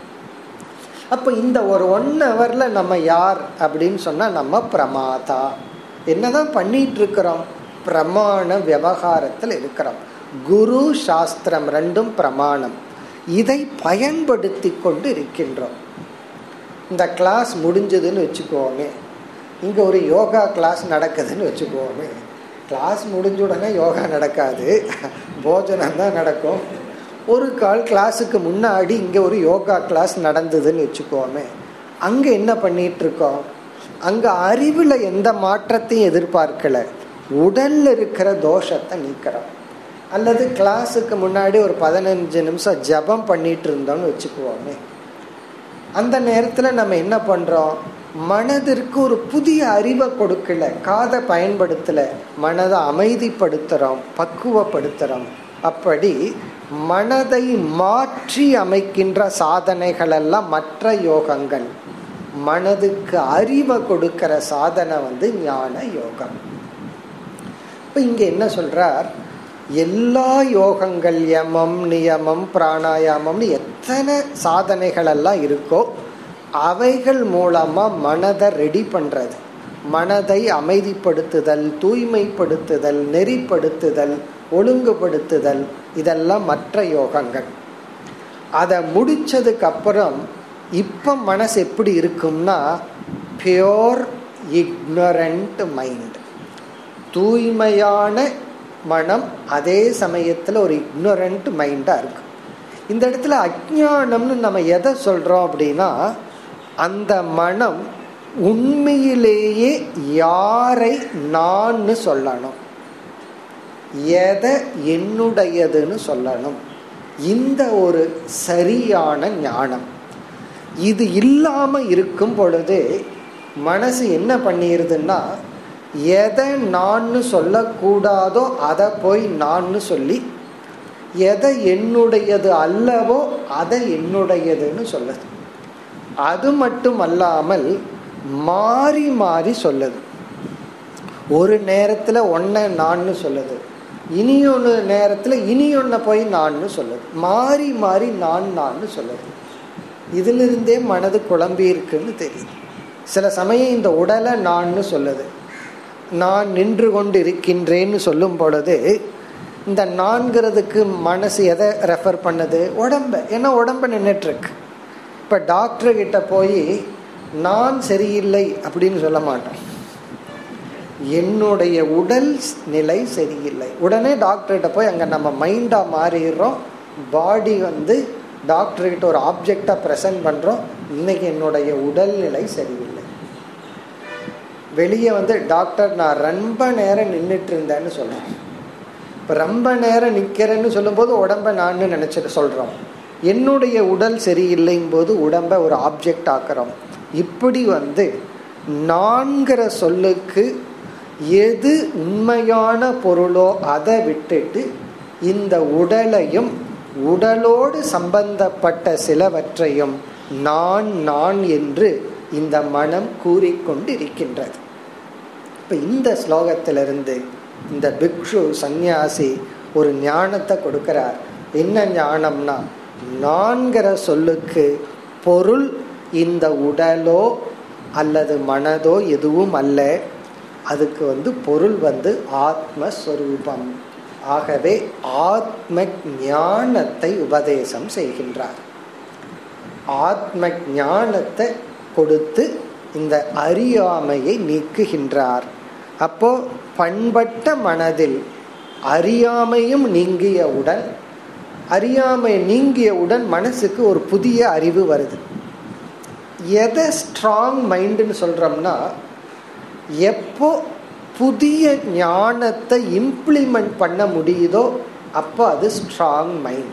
S1: அப்ப இந்த ஒரு ஒன் ஹவர்ல நம்ம யார் அப்படின்னு சொன்னா நம்ம பிரமாதா என்னதான் பண்ணிட்டு இருக்கிறோம் பிரமாண விவகாரத்தில் இருக்கிறோம் குரு சாஸ்திரம் ரெண்டும் பிரமாணம் இதை பயன்படுத்தி கொண்டு இருக்கின்றோம் இந்த கிளாஸ் முடிஞ்சதுன்னு வச்சுக்கோமே இங்கே ஒரு யோகா கிளாஸ் நடக்குதுன்னு வச்சுக்கோமே கிளாஸ் முடிஞ்ச உடனே யோகா நடக்காது போஜனம் தான் நடக்கும் ஒரு கால் கிளாஸுக்கு முன்னாடி இங்கே ஒரு யோகா கிளாஸ் நடந்ததுன்னு வச்சுக்கோமே அங்கே என்ன பண்ணிட்டு இருக்கோம் அங்கே அறிவில் எந்த மாற்றத்தையும் எதிர்பார்க்கல உடல்ல இருக்கிற தோஷத்தை நீக்கிறோம் அல்லது கிளாஸுக்கு முன்னாடி ஒரு பதினஞ்சு நிமிஷம் ஜபம் பண்ணிட்டு இருந்தோம்னு வச்சுக்குவோமே அந்த நேரத்தில் நம்ம என்ன பண்ணுறோம் மனதிற்கு ஒரு புதிய அறிவை கொடுக்கல காதை பயன்படுத்தல மனதை அமைதிப்படுத்துகிறோம் பக்குவப்படுத்துகிறோம் அப்படி மனதை மாற்றி அமைக்கின்ற சாதனைகள் எல்லாம் மற்ற யோகங்கள் மனதுக்கு அறிவை கொடுக்கிற சாதனை வந்து ஞான யோகம் இப்போ இங்க என்ன சொல்றார் எல்லா யோகங்கள் யமம் நியமம் பிராணாயாமம்னு எத்தனை சாதனைகள் எல்லாம் இருக்கோ அவைகள் மூலமா மனதை ரெடி பண்றது மனதை அமைதிப்படுத்துதல் தூய்மைப்படுத்துதல் நெறிப்படுத்துதல் ஒழுங்குபடுத்துதல் இதெல்லாம் மற்ற யோகங்கள் அதை முடிச்சதுக்கு அப்புறம் இப்ப மனசு எப்படி இருக்கும்னா பியோர் இக்னரண்ட் மைண்ட் தூய்மையான மனம் அதே சமயத்தில் ஒரு இக்னரண்ட் மைண்டாக இருக்கும் இந்த இடத்துல அஜானம்னு நம்ம எதை சொல்கிறோம் அப்படின்னா அந்த மனம் உண்மையிலேயே யாரை நான்னு சொல்லணும் எதை என்னுடையதுன்னு சொல்லணும் இந்த ஒரு சரியான ஞானம் இது இல்லாம இருக்கும் பொழுது மனசு என்ன பண்ணிருதுன்னா எதை நான்னு சொல்லக்கூடாதோ அதை போய் நான்னு சொல்லி எதை என்னுடையது அல்லவோ அதை என்னுடையதுன்னு சொல்லுது அது மட்டும் அல்லாமல் மாறி மாறி சொல்லுது ஒரு நேரத்தில் ஒன்றை நான்னு சொல்லுது இனி ஒன்று நேரத்தில் இனி ஒன்றை போய் நான்னு சொல்லுது மாறி மாறி நான் நான்னு சொல்லுது இதிலிருந்தே மனது குழம்பி இருக்குன்னு தெரியுது சில சமயம் இந்த உடலை நான்னு சொல்லுது நான் நின்று கொண்டு இருக்கின்றேன்னு சொல்லும் பொழுது இந்த நான்கிறதுக்கு மனசு எதை ரெஃபர் பண்ணுது உடம்ப ஏன்னா உடம்ப நின்றுட்டு இருக்கு இப்போ டாக்டர் கிட்ட போய் நான் சரியில்லை அப்படின்னு சொல்ல மாட்டேன் என்னுடைய உடல் நிலை சரியில்லை உடனே டாக்டர்கிட்ட போய் அங்கே நம்ம மைண்டாக மாறிடுறோம் பாடி வந்து டாக்டர்கிட்ட ஒரு ஆப்ஜெக்டை ப்ரெசன்ட் பண்ணுறோம் இன்னைக்கு என்னுடைய உடல்நிலை சரியில்லை வெளியே வந்து டாக்டர் நான் ரொம்ப நேரம் நின்றுட்டு இருந்தேன்னு சொல்கிறேன் இப்போ ரொம்ப நேரம் நிற்கிறேன்னு சொல்லும்போது உடம்ப நான் நினச்சிட்டு சொல்கிறோம் என்னுடைய உடல் சரியில்லைங்கும் போது உடம்ப ஒரு ஆப்ஜெக்ட் ஆக்குறோம் இப்படி வந்து நான்கிற சொல்லுக்கு எது உண்மையான பொருளோ அதை விட்டுட்டு இந்த உடலையும் உடலோடு சம்பந்தப்பட்ட சிலவற்றையும் நான் நான் என்று இந்த மனம் கூறிக்கொண்டிருக்கின்றது இப்போ இந்த ஸ்லோகத்திலிருந்து இந்த பிக்ஷு சந்நியாசி ஒரு ஞானத்தை கொடுக்கிறார் என்ன ஞானம்னா நான்கிற சொல்லுக்கு பொருள் இந்த உடலோ அல்லது மனதோ எதுவும் அல்ல அதுக்கு வந்து பொருள் வந்து ஆத்மஸ்வரூபம் ஆகவே ஆத்ம ஞானத்தை உபதேசம் செய்கின்றார் ஆத்ம ஞானத்தை கொடுத்து இந்த அறியாமையை நீக்குகின்றார் அப்போ பண்பட்ட மனதில் அறியாமையும் நீங்கியவுடன் அறியாமை நீங்கியவுடன் மனசுக்கு ஒரு புதிய அறிவு வருது எதை ஸ்ட்ராங் மைண்டுன்னு சொல்றோம்னா எப்போ புதிய ஞானத்தை இம்ப்ளிமெண்ட் பண்ண முடியுதோ அப்போ அது ஸ்ட்ராங் மைண்ட்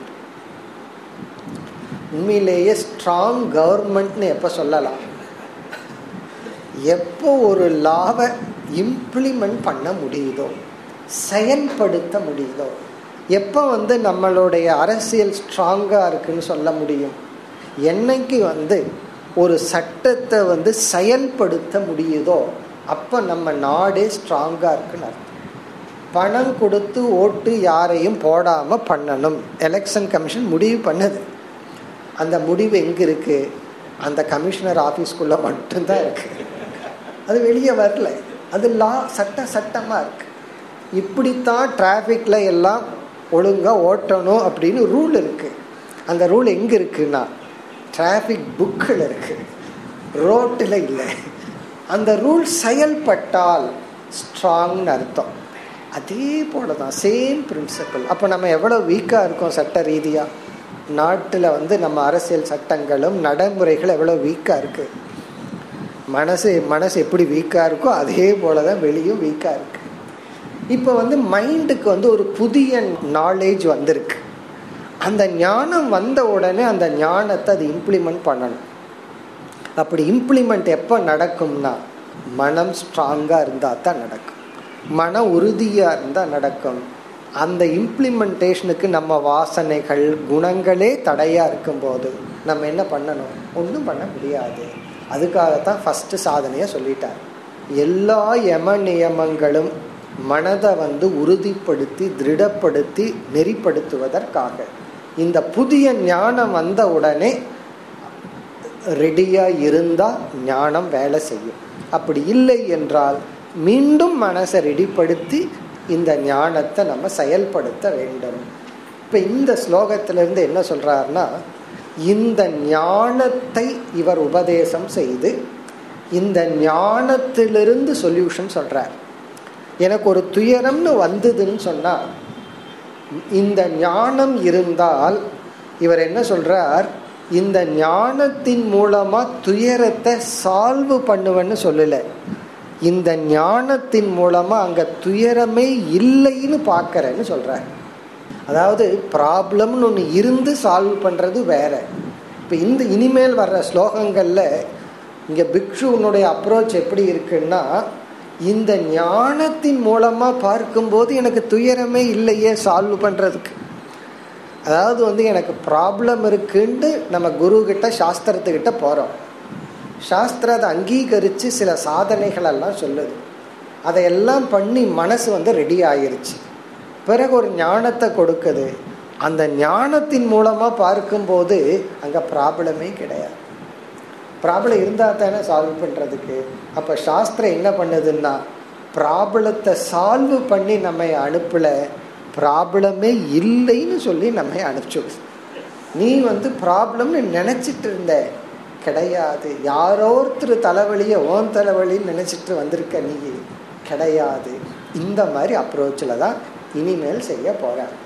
S1: உண்மையிலேயே ஸ்ட்ராங் கவர்மெண்ட்னு எப்போ சொல்லலாம் எப்போ ஒரு லாவை இம்ப்ளிமெண்ட் பண்ண முடியுதோ செயல்படுத்த முடியுதோ எப்போ வந்து நம்மளுடைய அரசியல் ஸ்ட்ராங்காக இருக்குன்னு சொல்ல முடியும் என்னைக்கு வந்து ஒரு சட்டத்தை வந்து செயல்படுத்த முடியுதோ அப்போ நம்ம நாடே ஸ்ட்ராங்காக இருக்குன்னு அர்த்தம் பணம் கொடுத்து ஓட்டு யாரையும் போடாமல் பண்ணணும் எலெக்ஷன் கமிஷன் முடிவு பண்ணுது அந்த முடிவு எங்கே இருக்குது அந்த கமிஷனர் ஆஃபீஸ்க்குள்ளே மட்டும்தான் இருக்குது அது வெளியே வரல அது லா சட்ட சட்டமாக இருக்கு இப்படித்தான் டிராஃபிக்கில் எல்லாம் ஒழுங்காக ஓட்டணும் அப்படின்னு ரூல் இருக்குது அந்த ரூல் எங்கே இருக்குன்னா டிராஃபிக் புக்கில் இருக்குது ரோட்டில் இல்லை அந்த ரூல் செயல்பட்டால் ஸ்ட்ராங்னு அர்த்தம் அதே போல தான் சேம் பிரின்சிபல் அப்போ நம்ம எவ்வளோ வீக்காக இருக்கோம் சட்ட ரீதியாக நாட்டில் வந்து நம்ம அரசியல் சட்டங்களும் நடைமுறைகள் எவ்வளோ வீக்காக இருக்குது மனசு மனசு எப்படி வீக்காக இருக்கோ அதே போல தான் வெளியும் வீக்காக இருக்கு இப்போ வந்து மைண்டுக்கு வந்து ஒரு புதிய நாலேஜ் வந்திருக்கு அந்த ஞானம் வந்த உடனே அந்த ஞானத்தை அது இம்ப்ளிமெண்ட் பண்ணணும் அப்படி இம்ப்ளிமெண்ட் எப்போ நடக்கும்னா மனம் ஸ்ட்ராங்காக இருந்தால் தான் நடக்கும் மன உறுதியாக இருந்தால் நடக்கும் அந்த இம்ப்ளிமெண்டேஷனுக்கு நம்ம வாசனைகள் குணங்களே தடையாக இருக்கும்போது நம்ம என்ன பண்ணணும் ஒன்றும் பண்ண முடியாது அதுக்காகத்தான் ஃபஸ்ட்டு சாதனையை சொல்லிட்டார் எல்லா யம நியமங்களும் மனதை வந்து உறுதிப்படுத்தி திருடப்படுத்தி நெறிப்படுத்துவதற்காக இந்த புதிய ஞானம் வந்த உடனே ரெடியாக இருந்தால் ஞானம் வேலை செய்யும் அப்படி இல்லை என்றால் மீண்டும் மனசை ரெடிப்படுத்தி இந்த ஞானத்தை நம்ம செயல்படுத்த வேண்டும் இப்போ இந்த ஸ்லோகத்திலிருந்து என்ன சொல்றாருன்னா இந்த ஞானத்தை இவர் உபதேசம் செய்து இந்த ஞானத்திலிருந்து சொல்யூஷன் சொல்றார் எனக்கு ஒரு துயரம்னு வந்ததுன்னு சொன்னா இந்த ஞானம் இருந்தால் இவர் என்ன சொல்றார் இந்த ஞானத்தின் மூலமா துயரத்தை சால்வ் பண்ணுவேன்னு சொல்லல இந்த ஞானத்தின் மூலமா அங்க துயரமே இல்லைன்னு பார்க்கறேன்னு சொல்றார் அதாவது ப்ராப்ளம்னு ஒன்று இருந்து சால்வ் பண்ணுறது வேற இப்போ இந்த இனிமேல் வர்ற ஸ்லோகங்களில் இங்கே பிக்ஷுனுடைய அப்ரோச் எப்படி இருக்குன்னா இந்த ஞானத்தின் மூலமாக பார்க்கும்போது எனக்கு துயரமே இல்லையே சால்வ் பண்ணுறதுக்கு அதாவது வந்து எனக்கு ப்ராப்ளம் இருக்குன்ட்டு நம்ம குரு கிட்ட சாஸ்திரத்துக்கிட்ட போகிறோம் சாஸ்திரம் அதை அங்கீகரித்து சில சாதனைகள் எல்லாம் சொல்லுது அதையெல்லாம் பண்ணி மனசு வந்து ரெடி ஆயிருச்சு பிறகு ஒரு ஞானத்தை கொடுக்குது அந்த ஞானத்தின் மூலமாக பார்க்கும்போது அங்கே ப்ராப்ளமே கிடையாது ப்ராப்ளம் இருந்தால் தானே சால்வ் பண்ணுறதுக்கு அப்போ சாஸ்திரம் என்ன பண்ணுதுன்னா ப்ராப்ளத்தை சால்வ் பண்ணி நம்ம அனுப்பல ப்ராப்ளமே இல்லைன்னு சொல்லி நம்ம அனுப்பிச்சுடுது நீ வந்து ப்ராப்ளம்னு நினச்சிட்டு இருந்த கிடையாது யாரோ ஒருத்தர் தலைவலியை ஓன் தலைவலின்னு நினச்சிட்டு வந்திருக்க நீ கிடையாது இந்த மாதிரி அப்ரோச்சில் தான் இனிமேல் செய்ய போகிறார்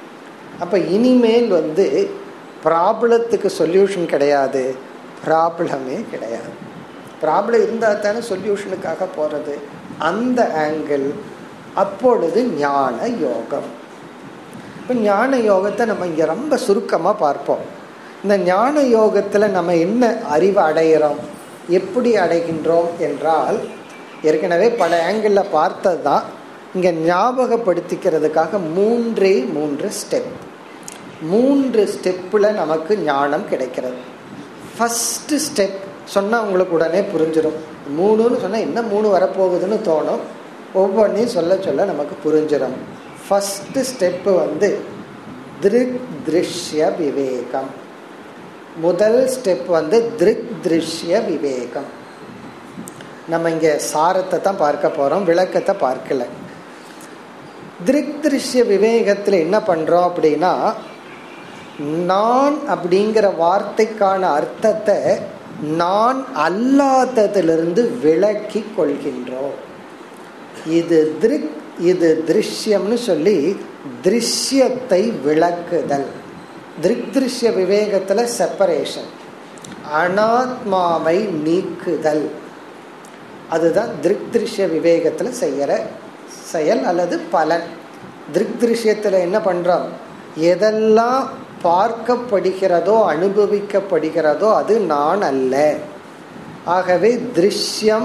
S1: அப்போ இனிமேல் வந்து ப்ராப்ளத்துக்கு சொல்யூஷன் கிடையாது ப்ராப்ளமே கிடையாது ப்ராப்ளம் இருந்தால் தானே சொல்யூஷனுக்காக போகிறது அந்த ஆங்கிள் அப்பொழுது ஞான யோகம் இப்போ ஞான யோகத்தை நம்ம இங்கே ரொம்ப சுருக்கமாக பார்ப்போம் இந்த ஞான யோகத்தில் நம்ம என்ன அறிவு அடைகிறோம் எப்படி அடைகின்றோம் என்றால் ஏற்கனவே பல ஆங்கிளில் பார்த்தது தான் இங்கே ஞாபகப்படுத்திக்கிறதுக்காக மூன்றே மூன்று ஸ்டெப் மூன்று ஸ்டெப்பில் நமக்கு ஞானம் கிடைக்கிறது ஃபஸ்ட்டு ஸ்டெப் சொன்னால் உங்களுக்கு உடனே புரிஞ்சிடும் மூணுன்னு சொன்னால் என்ன மூணு வரப்போகுதுன்னு தோணும் ஒவ்வொன்றையும் சொல்ல சொல்ல நமக்கு புரிஞ்சிடும் ஃபஸ்ட்டு ஸ்டெப்பு வந்து திருக் திருஷ்ய விவேகம் முதல் ஸ்டெப் வந்து திருக் திருஷ்ய விவேகம் நம்ம இங்கே சாரத்தை தான் பார்க்க போகிறோம் விளக்கத்தை பார்க்கல திருக் திருஷ்ய விவேகத்தில் என்ன பண்ணுறோம் அப்படின்னா நான் அப்படிங்கிற வார்த்தைக்கான அர்த்தத்தை நான் அல்லாததிலிருந்து விளக்கி கொள்கின்றோம் இது திருக் இது திருஷ்யம்னு சொல்லி திருஷ்யத்தை விளக்குதல் திருக் திருஷ்ய விவேகத்தில் செப்பரேஷன் அனாத்மாவை நீக்குதல் அதுதான் திருக் திருஷ்ய விவேகத்தில் செய்கிற செயல் அல்லது பலன் திருக் திருஷ்யத்தில் என்ன பண்ணுறோம் எதெல்லாம் பார்க்கப்படுகிறதோ அனுபவிக்கப்படுகிறதோ அது நான் அல்ல ஆகவே திருஷ்யம்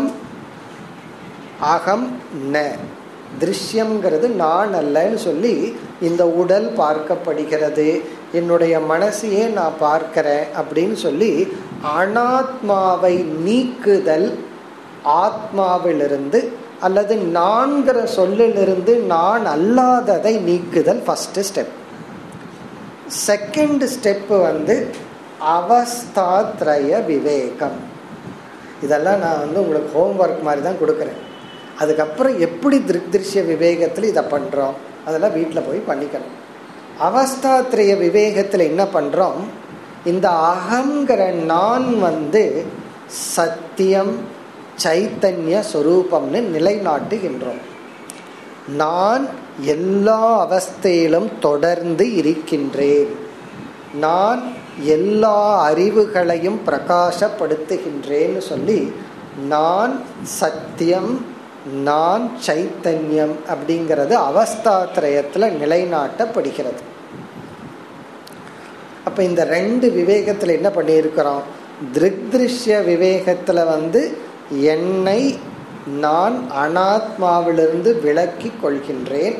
S1: அகம் ந திருஷ்யம்ங்கிறது நான் அல்லன்னு சொல்லி இந்த உடல் பார்க்கப்படுகிறது என்னுடைய மனசையே நான் பார்க்கிறேன் அப்படின்னு சொல்லி அனாத்மாவை நீக்குதல் ஆத்மாவிலிருந்து அல்லது நான்கிற சொல்லிலிருந்து நான் அல்லாததை நீக்குதல் ஃபஸ்ட்டு ஸ்டெப் செகண்ட் ஸ்டெப்பு வந்து அவஸ்தாத்ரய விவேகம் இதெல்லாம் நான் வந்து உங்களுக்கு ஹோம்ஒர்க் மாதிரி தான் கொடுக்குறேன் அதுக்கப்புறம் எப்படி திருக் திருஷ்ய விவேகத்தில் இதை பண்ணுறோம் அதெல்லாம் வீட்டில் போய் பண்ணிக்கணும் அவஸ்தாத்திரைய விவேகத்தில் என்ன பண்ணுறோம் இந்த அகங்கிற நான் வந்து சத்தியம் சைத்தன்ய சொரூபம்னு நிலைநாட்டுகின்றோம் நான் எல்லா அவஸ்தையிலும் தொடர்ந்து இருக்கின்றேன் நான் எல்லா அறிவுகளையும் பிரகாசப்படுத்துகின்றேன்னு சொல்லி நான் சத்தியம் நான் சைத்தன்யம் அப்படிங்கிறது அவஸ்தாத்திரயத்தில் நிலைநாட்டப்படுகிறது அப்போ இந்த ரெண்டு விவேகத்தில் என்ன பண்ணியிருக்கிறோம் திருஷ்ய விவேகத்தில் வந்து என்னை நான் அனாத்மாவிலிருந்து விலக்கி கொள்கின்றேன்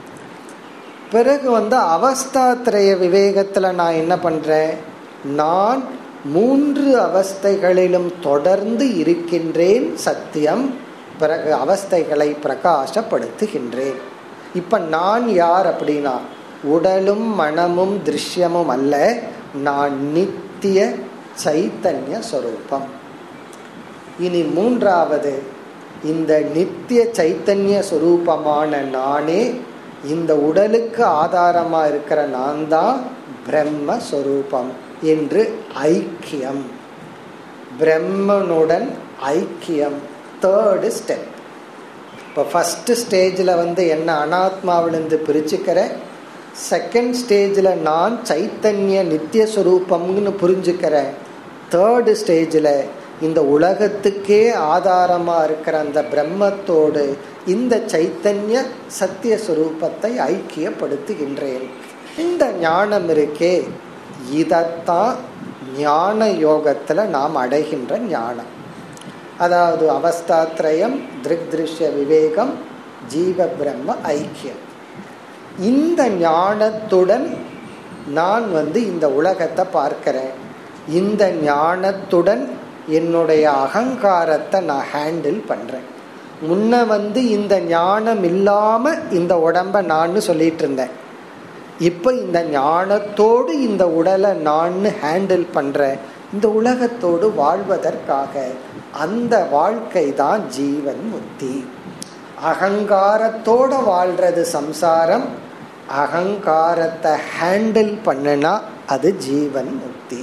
S1: பிறகு வந்து அவஸ்தாத்திரய விவேகத்தில் நான் என்ன பண்ணுறேன் நான் மூன்று அவஸ்தைகளிலும் தொடர்ந்து இருக்கின்றேன் சத்தியம் பிறகு அவஸ்தைகளை பிரகாசப்படுத்துகின்றேன் இப்போ நான் யார் அப்படின்னா உடலும் மனமும் திருஷ்யமும் அல்ல நான் நித்திய சைத்தன்ய சொரூபம் இனி மூன்றாவது இந்த நித்திய சைத்தன்ய சொரூபமான நானே இந்த உடலுக்கு ஆதாரமாக இருக்கிற நான் தான் பிரம்மஸ்வரூபம் என்று ஐக்கியம் பிரம்மனுடன் ஐக்கியம் தேர்டு ஸ்டெப் இப்போ ஃபஸ்ட்டு ஸ்டேஜில் வந்து என்ன அனாத்மாவிலிருந்து பிரிச்சுக்கிறேன் செகண்ட் ஸ்டேஜில் நான் சைத்தன்ய நித்திய சுரூபம்னு புரிஞ்சுக்கிறேன் தேர்டு ஸ்டேஜில் இந்த உலகத்துக்கே ஆதாரமாக இருக்கிற அந்த பிரம்மத்தோடு இந்த சைத்தன்ய சத்திய சுரூபத்தை ஐக்கியப்படுத்துகின்றேன் இந்த ஞானம் இருக்கே இதைத்தான் ஞான யோகத்தில் நாம் அடைகின்ற ஞானம் அதாவது அவஸ்தாத்ரயம் திருக் திருஷ்ய விவேகம் ஜீவ பிரம்ம ஐக்கியம் இந்த ஞானத்துடன் நான் வந்து இந்த உலகத்தை பார்க்கிறேன் இந்த ஞானத்துடன் என்னுடைய அகங்காரத்தை நான் ஹேண்டில் பண்ணுறேன் முன்ன வந்து இந்த ஞானம் இல்லாமல் இந்த உடம்பை நான் சொல்லிட்டு இருந்தேன் இப்போ இந்த ஞானத்தோடு இந்த உடலை நான் ஹேண்டில் பண்ணுறேன் இந்த உலகத்தோடு வாழ்வதற்காக அந்த வாழ்க்கை தான் ஜீவன் முக்தி அகங்காரத்தோட வாழ்றது சம்சாரம் அகங்காரத்தை ஹேண்டில் பண்ணுனா அது ஜீவன் முக்தி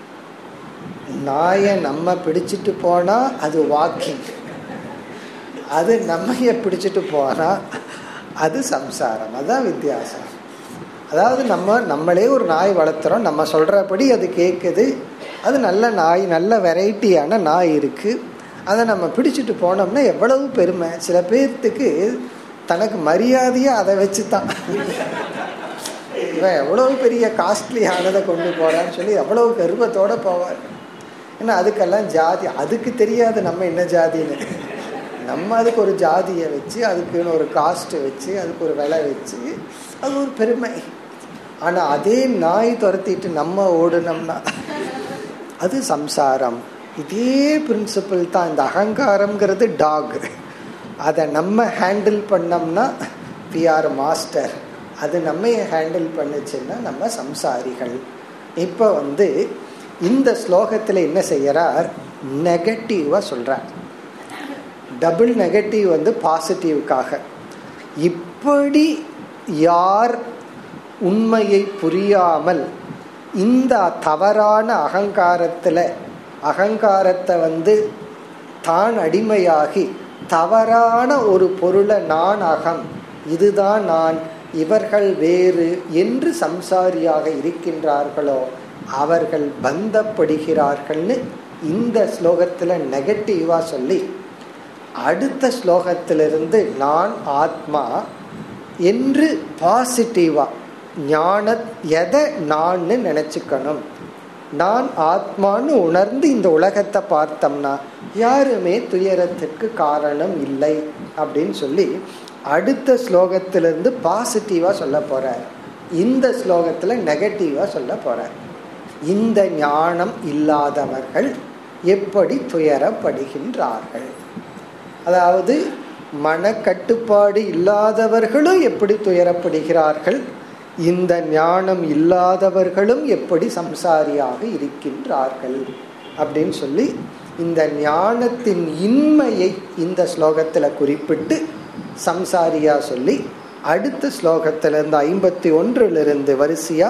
S1: நாயை நம்ம பிடிச்சிட்டு போனா அது வாக்கிங் அது நம்மைய பிடிச்சிட்டு போனா அது சம்சாரம் அதான் வித்தியாசம் அதாவது நம்ம நம்மளே ஒரு நாய் வளர்த்துறோம் நம்ம சொல்றபடி அது கேட்குது அது நல்ல நாய் நல்ல வெரைட்டியான நாய் இருக்கு அதை நம்ம பிடிச்சிட்டு போனோம்னா எவ்வளவு பெருமை சில பேர்த்துக்கு தனக்கு மரியாதையை அதை வச்சு தான் இவன் எவ்வளவு பெரிய காஸ்ட்லியானதை கொண்டு போறான்னு சொல்லி எவ்வளவு கர்வத்தோட போவார் ஏன்னா அதுக்கெல்லாம் ஜாதி அதுக்கு தெரியாது நம்ம என்ன ஜாதின்னு நம்ம அதுக்கு ஒரு ஜாதியை வச்சு அதுக்குன்னு ஒரு காஸ்ட் வச்சு அதுக்கு ஒரு விலை வச்சு அது ஒரு பெருமை ஆனால் அதே நாய் துரத்திட்டு நம்ம ஓடுனோம்னா அது சம்சாரம் இதே பிரின்சிபிள் தான் இந்த அகங்காரம்ங்கிறது டாக் அதை நம்ம ஹேண்டில் பண்ணோம்னா வி ஆர் மாஸ்டர் அது நம்ம ஹேண்டில் பண்ணுச்சுன்னா நம்ம சம்சாரிகள் இப்போ வந்து இந்த ஸ்லோகத்தில் என்ன செய்யறார் நெகட்டிவாக சொல்கிறார் டபுள் நெகட்டிவ் வந்து பாசிட்டிவ்காக இப்படி யார் உண்மையை புரியாமல் இந்த தவறான அகங்காரத்தில் அகங்காரத்தை வந்து தான் அடிமையாகி தவறான ஒரு பொருளை நான் அகம் இதுதான் நான் இவர்கள் வேறு என்று சம்சாரியாக இருக்கின்றார்களோ அவர்கள் பந்தப்படுகிறார்கள்னு இந்த ஸ்லோகத்தில் நெகட்டிவாக சொல்லி அடுத்த ஸ்லோகத்திலிருந்து நான் ஆத்மா என்று பாசிட்டிவா ஞான எதை நான்னு நினச்சிக்கணும் நான் ஆத்மான்னு உணர்ந்து இந்த உலகத்தை பார்த்தோம்னா யாருமே துயரத்திற்கு காரணம் இல்லை அப்படின்னு சொல்லி அடுத்த ஸ்லோகத்திலிருந்து பாசிட்டிவாக சொல்ல போறார் இந்த ஸ்லோகத்தில் நெகட்டிவாக சொல்ல போறார் இந்த ஞானம் இல்லாதவர்கள் எப்படி துயரப்படுகின்றார்கள் அதாவது மனக்கட்டுப்பாடு இல்லாதவர்களும் எப்படி துயரப்படுகிறார்கள் இந்த ஞானம் இல்லாதவர்களும் எப்படி சம்சாரியாக இருக்கின்றார்கள் அப்படின்னு சொல்லி இந்த ஞானத்தின் இன்மையை இந்த ஸ்லோகத்தில் குறிப்பிட்டு சம்சாரியா சொல்லி அடுத்த ஸ்லோகத்திலிருந்து ஐம்பத்தி ஒன்றிலிருந்து வரிசையா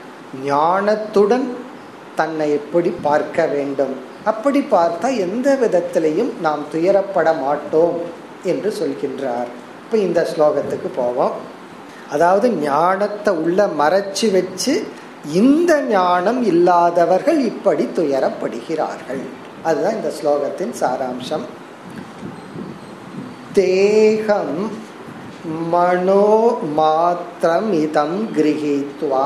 S1: ஞானத்துடன் தன்னை எப்படி பார்க்க வேண்டும் அப்படி பார்த்தா எந்த விதத்திலையும் நாம் துயரப்பட மாட்டோம் என்று சொல்கின்றார் இப்போ இந்த ஸ்லோகத்துக்கு போவோம் அதாவது ஞானத்தை உள்ள மறைச்சு வச்சு இந்த ஞானம் இல்லாதவர்கள் இப்படி துயரப்படுகிறார்கள் அதுதான் இந்த ஸ்லோகத்தின் சாராம்சம் தேகம் மனோ மாத்திரம் இதம் கிரகித்வா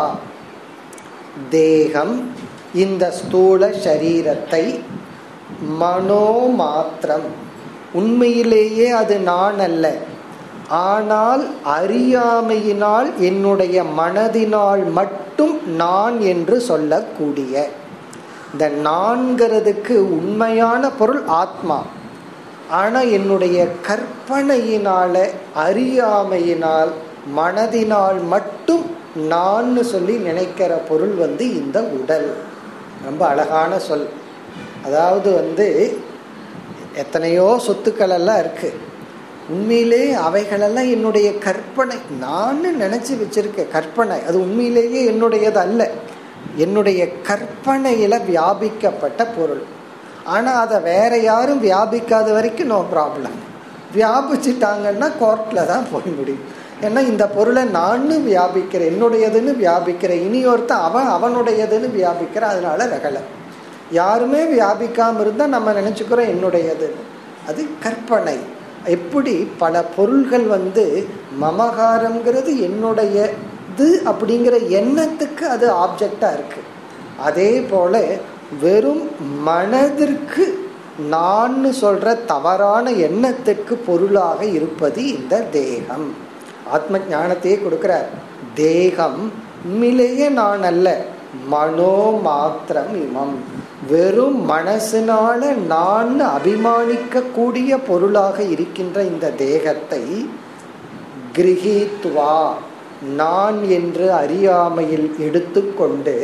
S1: தேகம் இந்த ஸ்தூல சரீரத்தை மனோ மாத்திரம் உண்மையிலேயே அது நான் அல்ல ஆனால் அறியாமையினால் என்னுடைய மனதினால் மட்டும் நான் என்று சொல்லக்கூடிய இந்த நான்கிறதுக்கு உண்மையான பொருள் ஆத்மா ஆனால் என்னுடைய கற்பனையினால அறியாமையினால் மனதினால் மட்டும் நான் சொல்லி நினைக்கிற பொருள் வந்து இந்த உடல் ரொம்ப அழகான சொல் அதாவது வந்து எத்தனையோ சொத்துக்கள் எல்லாம் இருக்கு உண்மையிலே அவைகளெல்லாம் என்னுடைய கற்பனை நான் நினைச்சு வச்சிருக்கேன் கற்பனை அது உண்மையிலேயே என்னுடையது அல்ல என்னுடைய கற்பனையில வியாபிக்கப்பட்ட பொருள் ஆனா அதை வேற யாரும் வியாபிக்காத வரைக்கும் நோ ப்ராப்ளம் வியாபிச்சிட்டாங்கன்னா கோர்ட்ல தான் போய் முடியும் ஏன்னா இந்த பொருளை நானும் வியாபிக்கிறேன் என்னுடையதுன்னு வியாபிக்கிறேன் இனி ஒருத்தன் அவன் அவனுடையதுன்னு வியாபிக்கிற அதனால ரகலை யாருமே வியாபிக்காம இருந்தா நம்ம நினைச்சுக்கிறோம் என்னுடையதுன்னு அது கற்பனை எப்படி பல பொருள்கள் வந்து மமகாரம்ங்கிறது என்னுடையது அப்படிங்கிற எண்ணத்துக்கு அது ஆப்ஜெக்டா இருக்கு அதே போல வெறும் மனதிற்கு நான் சொல்ற தவறான எண்ணத்துக்கு பொருளாக இருப்பது இந்த தேகம் ஆத்ம ஞானத்தையே கொடுக்கிறார் தேகம் உண்மையிலேயே நான் அல்ல மனோ மாத்திரம் இமம் வெறும் மனசினால நான் அபிமானிக்க கூடிய பொருளாக இருக்கின்ற இந்த தேகத்தை கிரகித்வா நான் என்று அறியாமையில் எடுத்துக்கொண்டு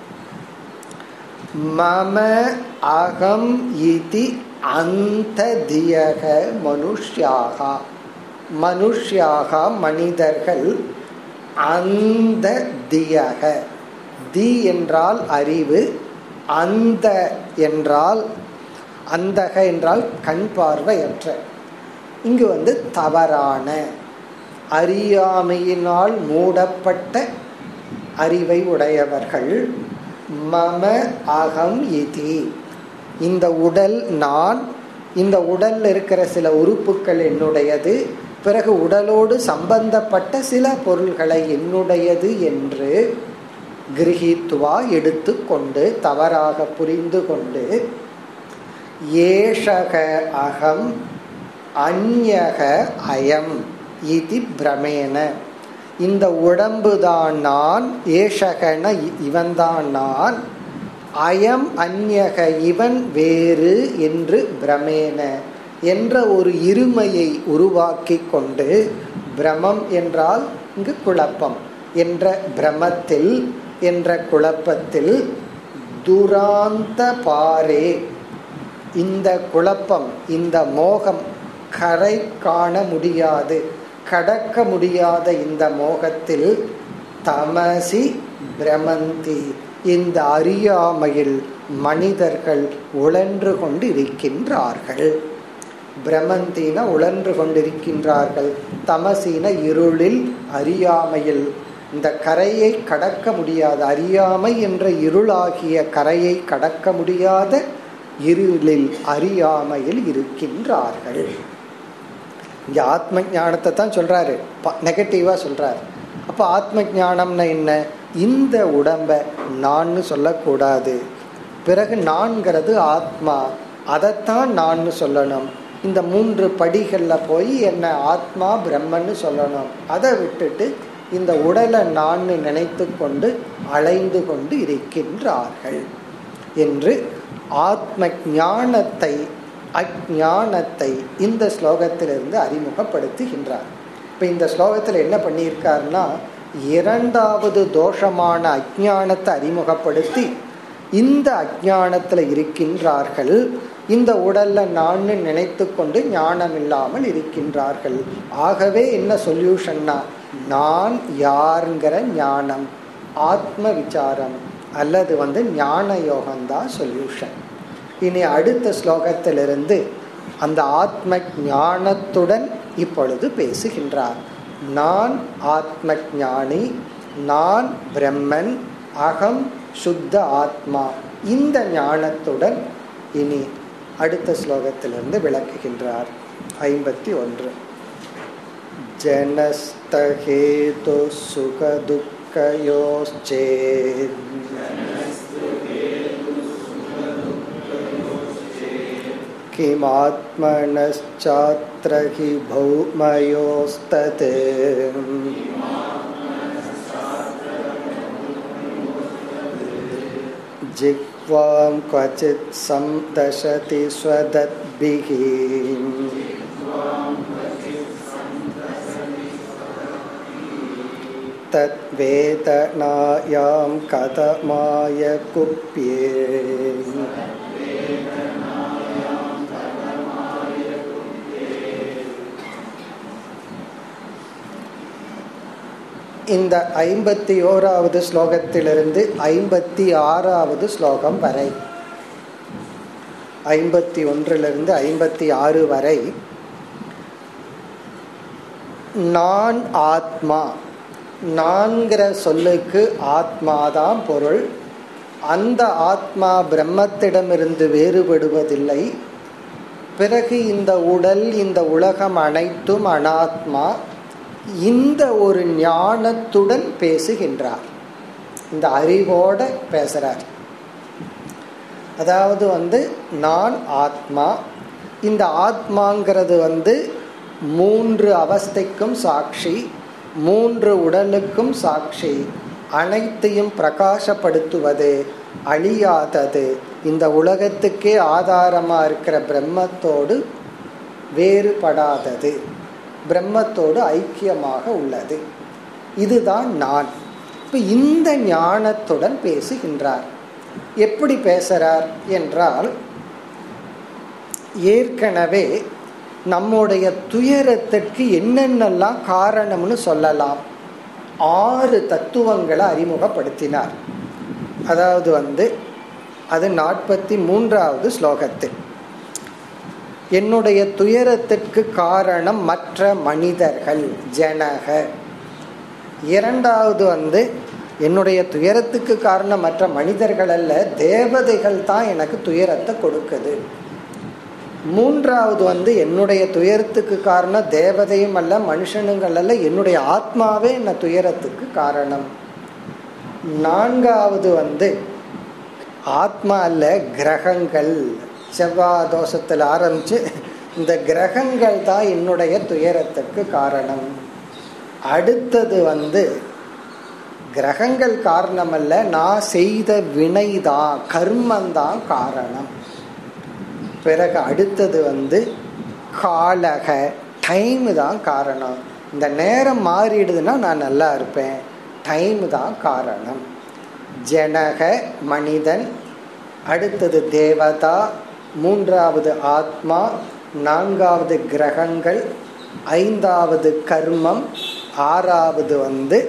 S1: மம அகம் இதி அந்த தியக மனுஷ்யாக மனுஷ்யாக மனிதர்கள் அந்த தியக தி என்றால் அறிவு அந்த என்றால் அந்தக என்றால் கண் பார்வையற்ற இங்கு வந்து தவறான அறியாமையினால் மூடப்பட்ட அறிவை உடையவர்கள் மம அகம் இதி இந்த உடல் நான் இந்த உடல்ல இருக்கிற சில உறுப்புகள் என்னுடையது பிறகு உடலோடு சம்பந்தப்பட்ட சில பொருள்களை என்னுடையது என்று கிரகித்துவா எடுத்துக்கொண்டு தவறாக புரிந்து கொண்டு ஏஷக அகம் அந்யக அயம் இது பிரமேன இந்த உடம்பு தான் நான் ஏஷகன இவன்தான் நான் அயம் அந்யக இவன் வேறு என்று பிரமேன என்ற ஒரு இருமையை உருவாக்கி கொண்டு பிரமம் என்றால் இங்கு குழப்பம் என்ற பிரமத்தில் என்ற குழப்பத்தில் துராந்த பாரே இந்த குழப்பம் இந்த மோகம் கரை காண முடியாது கடக்க முடியாத இந்த மோகத்தில் தமசி பிரமந்தி இந்த அறியாமையில் மனிதர்கள் உழன்று கொண்டு இருக்கின்றார்கள் பிரமந்தின உழன்று கொண்டிருக்கின்றார்கள் தமசின இருளில் அறியாமையில் இந்த கரையை கடக்க முடியாத அறியாமை என்ற இருளாகிய கரையை கடக்க முடியாத இருளில் அறியாமையில் இருக்கின்றார்கள் இங்க ஆத்ம ஞானத்தை தான் சொல்றாரு நெகட்டிவா சொல்றாரு அப்ப ஆத்ம ஞானம்னா என்ன இந்த உடம்ப நான்னு சொல்லக்கூடாது பிறகு நான்கிறது ஆத்மா அதைத்தான் நான்னு சொல்லணும் இந்த மூன்று படிகள்ல போய் என்ன ஆத்மா பிரம்மன்னு சொல்லணும் அதை விட்டுட்டு இந்த உடலை நான் நினைத்து கொண்டு அலைந்து கொண்டு இருக்கின்றார்கள் என்று ஆத்ம ஞானத்தை அஜானத்தை இந்த ஸ்லோகத்திலிருந்து அறிமுகப்படுத்துகின்றார் இப்ப இந்த ஸ்லோகத்தில் என்ன பண்ணியிருக்காருன்னா இரண்டாவது தோஷமான அஜானத்தை அறிமுகப்படுத்தி இந்த அஜானத்துல இருக்கின்றார்கள் இந்த உடல்ல நான் நினைத்து கொண்டு ஞானம் இல்லாமல் இருக்கின்றார்கள் ஆகவே என்ன சொல்யூஷன்னா நான் யாருங்கிற ஞானம் ஆத்ம விசாரம் அல்லது வந்து ஞான யோகம்தான் சொல்யூஷன் இனி அடுத்த ஸ்லோகத்திலிருந்து அந்த ஆத்ம ஞானத்துடன் இப்பொழுது பேசுகின்றார் நான் ஆத்ம ஞானி நான் பிரம்மன் அகம் சுத்த ஆத்மா இந்த ஞானத்துடன் இனி அடுத்த ஸ்லோகத்திலிருந்து விளக்குகின்றார் ஐம்பத்தி ஒன்று ஜனஸ்தகேது சுகதுக்கயோச்சேத் किमात्मनश्चात्र हि भौमयोस्तत् जिह्वां क्वचित् सन्दशति स्वदद्भिः तद्वेदनायां कथमाय कुप्ये இந்த ஐம்பத்தி ஓராவது ஸ்லோகத்திலிருந்து ஐம்பத்தி ஆறாவது ஸ்லோகம் வரை ஐம்பத்தி ஒன்றிலிருந்து ஐம்பத்தி ஆறு வரை நான் ஆத்மா நான்கிற சொல்லுக்கு ஆத்மாதான் பொருள் அந்த ஆத்மா பிரம்மத்திடமிருந்து வேறுபடுவதில்லை பிறகு இந்த உடல் இந்த உலகம் அனைத்தும் அனாத்மா இந்த ஒரு ஞானத்துடன் பேசுகின்றார் இந்த அறிவோட பேசுறார் அதாவது வந்து நான் ஆத்மா இந்த ஆத்மாங்கிறது வந்து மூன்று அவஸ்தைக்கும் சாட்சி மூன்று உடலுக்கும் சாட்சி அனைத்தையும் பிரகாசப்படுத்துவது அழியாதது இந்த உலகத்துக்கே ஆதாரமா இருக்கிற பிரம்மத்தோடு வேறுபடாதது பிரம்மத்தோடு ஐக்கியமாக உள்ளது இதுதான் நான் இப்ப இந்த ஞானத்துடன் பேசுகின்றார் எப்படி பேசுறார் என்றால் ஏற்கனவே நம்முடைய துயரத்திற்கு என்னென்னலாம் காரணம்னு சொல்லலாம் ஆறு தத்துவங்களை அறிமுகப்படுத்தினார் அதாவது வந்து அது நாற்பத்தி மூன்றாவது ஸ்லோகத்தில் என்னுடைய துயரத்திற்கு காரணம் மற்ற மனிதர்கள் ஜனக இரண்டாவது வந்து என்னுடைய துயரத்துக்கு காரணம் மற்ற மனிதர்கள் அல்ல தேவதைகள் தான் எனக்கு துயரத்தை கொடுக்குது மூன்றாவது வந்து என்னுடைய துயரத்துக்கு காரணம் தேவதையும் அல்ல மனுஷனுங்கள் அல்ல என்னுடைய ஆத்மாவே என்ன துயரத்துக்கு காரணம் நான்காவது வந்து ஆத்மா அல்ல கிரகங்கள் செவ்வாய் தோஷத்தில் ஆரம்பிச்சு இந்த கிரகங்கள் தான் என்னுடைய துயரத்துக்கு காரணம் அடுத்தது வந்து கிரகங்கள் காரணம் அல்ல நான் செய்த வினைதான் கர்மந்தான் காரணம் பிறகு அடுத்தது வந்து காலக டைம் தான் காரணம் இந்த நேரம் மாறிடுதுன்னா நான் நல்லா இருப்பேன் டைம் தான் காரணம் ஜனக மனிதன் அடுத்தது தேவதா மூன்றாவது ஆத்மா நான்காவது கிரகங்கள் ஐந்தாவது கர்மம் ஆறாவது வந்து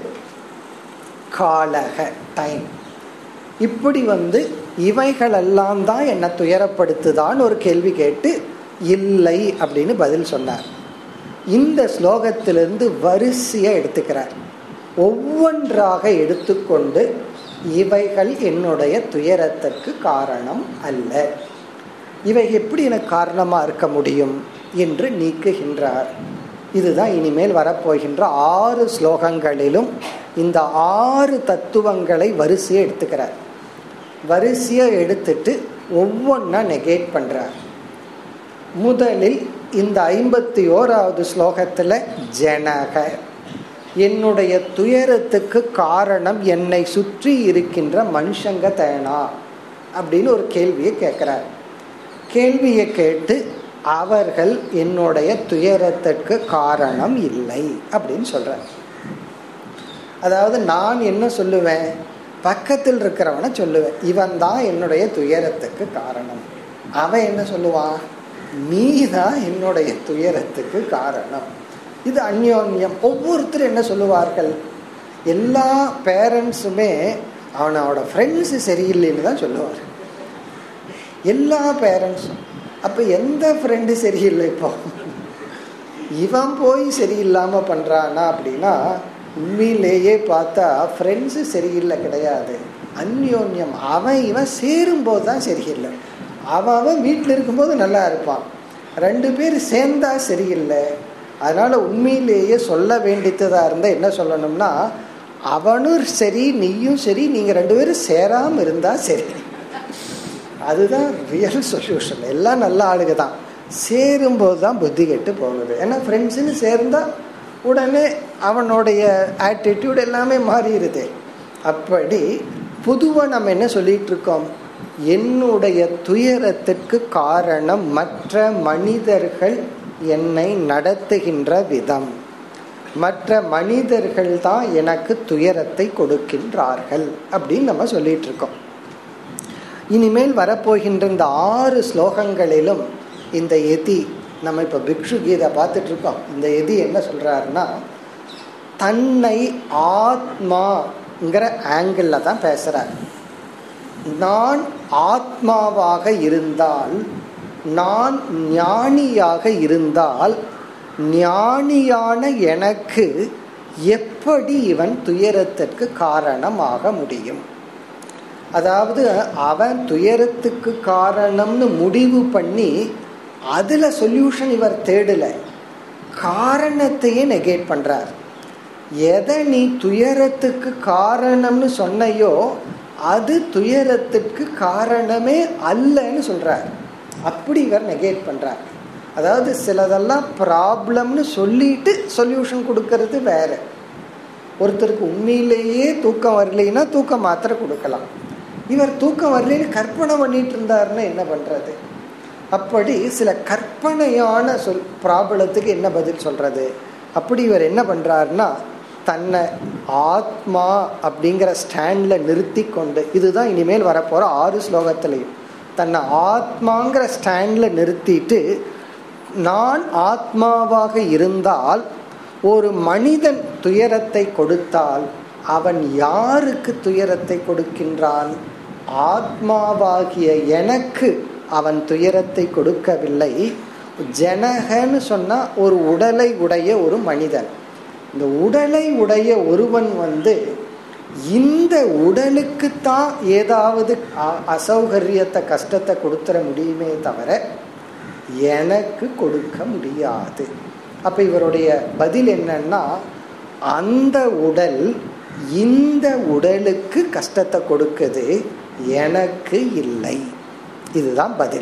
S1: காலக டைம் இப்படி வந்து இவைகளெல்லாம் தான் என்னை துயரப்படுத்துதான்னு ஒரு கேள்வி கேட்டு இல்லை அப்படின்னு பதில் சொன்னார் இந்த ஸ்லோகத்திலிருந்து வரிசையை எடுத்துக்கிறார் ஒவ்வொன்றாக எடுத்துக்கொண்டு இவைகள் என்னுடைய துயரத்திற்கு காரணம் அல்ல இவை எப்படி எனக்கு காரணமாக இருக்க முடியும் என்று நீக்குகின்றார் இதுதான் இனிமேல் வரப்போகின்ற ஆறு ஸ்லோகங்களிலும் இந்த ஆறு தத்துவங்களை வரிசையை எடுத்துக்கிறார் வரிசையை எடுத்துட்டு ஒவ்வொன்றா நெகேட் பண்ணுறார் முதலில் இந்த ஐம்பத்தி ஓராவது ஸ்லோகத்தில் ஜனக என்னுடைய துயரத்துக்கு காரணம் என்னை சுற்றி இருக்கின்ற மனுஷங்க தேனா அப்படின்னு ஒரு கேள்வியை கேட்குறார் கேள்வியை கேட்டு அவர்கள் என்னுடைய துயரத்திற்கு காரணம் இல்லை அப்படின்னு சொல்றார் அதாவது நான் என்ன சொல்லுவேன் பக்கத்தில் இருக்கிறவனை சொல்லுவேன் இவன் தான் என்னுடைய துயரத்துக்கு காரணம் அவன் என்ன சொல்லுவான் நீ தான் என்னுடைய துயரத்துக்கு காரணம் இது அந்யோன்யம் ஒவ்வொருத்தரும் என்ன சொல்லுவார்கள் எல்லா பேரண்ட்ஸுமே அவனோட ஃப்ரெண்ட்ஸு சரியில்லைன்னு தான் சொல்லுவார் எல்லா பேரண்ட்ஸும் அப்போ எந்த ஃப்ரெண்டு சரியில்லை இப்போ இவன் போய் சரியில்லாமல் பண்ணுறானா அப்படின்னா உண்மையிலேயே பார்த்தா ஃப்ரெண்ட்ஸு சரியில்லை கிடையாது அந்யோன்யம் அவன் இவன் சேரும்போது தான் சரியில்லை அவன் அவன் வீட்டில் இருக்கும்போது நல்லா இருப்பான் ரெண்டு பேர் சேர்ந்தா சரியில்லை அதனால உண்மையிலேயே சொல்ல வேண்டியதாக இருந்தால் என்ன சொல்லணும்னா அவனும் சரி நீயும் சரி நீங்கள் ரெண்டு பேரும் சேராமல் இருந்தால் சரி அதுதான் ரியல் சொல்யூஷன் எல்லாம் நல்ல ஆளுங்க தான் சேரும்போது தான் புத்தி கெட்டு போகுது ஏன்னா ஃப்ரெண்ட்ஸுன்னு சேர்ந்தா உடனே அவனுடைய ஆட்டிடியூட் எல்லாமே மாறிடுது அப்படி பொதுவாக நம்ம என்ன சொல்லிட்டு இருக்கோம் என்னுடைய துயரத்திற்கு காரணம் மற்ற மனிதர்கள் என்னை நடத்துகின்ற விதம் மற்ற மனிதர்கள் தான் எனக்கு துயரத்தை கொடுக்கின்றார்கள் அப்படின்னு நம்ம சொல்லிட்டு இருக்கோம் இனிமேல் வரப்போகின்ற இந்த ஆறு ஸ்லோகங்களிலும் இந்த எதி நம்ம இப்போ பிக்ஷு கீதை பார்த்துட்டு இருக்கோம் இந்த எதி என்ன சொல்றாருன்னா தன்னை ஆத்மாங்கிற ஆங்கிளில் தான் பேசுறார் நான் ஆத்மாவாக இருந்தால் நான் ஞானியாக இருந்தால் ஞானியான எனக்கு எப்படி இவன் துயரத்திற்கு காரணமாக முடியும் அதாவது அவன் துயரத்துக்கு காரணம்னு முடிவு பண்ணி அதுல சொல்யூஷன் இவர் தேடல காரணத்தையே நெகேட் பண்றார் எதை நீ துயரத்துக்கு காரணம்னு சொன்னையோ அது துயரத்துக்கு காரணமே அல்லன்னு சொல்றார் அப்படி இவர் நெகேட் பண்றார் அதாவது சிலதெல்லாம் ப்ராப்ளம்னு சொல்லிட்டு சொல்யூஷன் கொடுக்கறது வேற ஒருத்தருக்கு உண்மையிலேயே தூக்கம் வரலைன்னா தூக்கம் மாத்திரை கொடுக்கலாம் இவர் தூக்கம் வரலைன்னு கற்பனை பண்ணிட்டு இருந்தாருன்னா என்ன பண்றது அப்படி சில கற்பனையான சொல் ப்ராப்ளத்துக்கு என்ன பதில் சொல்றது அப்படி இவர் என்ன பண்றாருன்னா தன்னை ஆத்மா அப்படிங்கிற ஸ்டாண்ட்ல நிறுத்தி கொண்டு இதுதான் இனிமேல் வரப்போற ஆறு ஸ்லோகத்திலையும் தன்னை ஆத்மாங்கிற ஸ்டாண்ட்ல நிறுத்திட்டு நான் ஆத்மாவாக இருந்தால் ஒரு மனிதன் துயரத்தை கொடுத்தால் அவன் யாருக்கு துயரத்தை கொடுக்கின்றான் ஆத்மாவாகிய எனக்கு அவன் துயரத்தை கொடுக்கவில்லை ஜனகன்னு சொன்னா ஒரு உடலை உடைய ஒரு மனிதன் இந்த உடலை உடைய ஒருவன் வந்து இந்த உடலுக்கு தான் ஏதாவது அசௌகரியத்தை கஷ்டத்தை கொடுத்துட முடியுமே தவிர எனக்கு கொடுக்க முடியாது அப்ப இவருடைய பதில் என்னன்னா அந்த உடல் இந்த உடலுக்கு கஷ்டத்தை கொடுக்குது எனக்கு இல்லை இதுதான் பதில்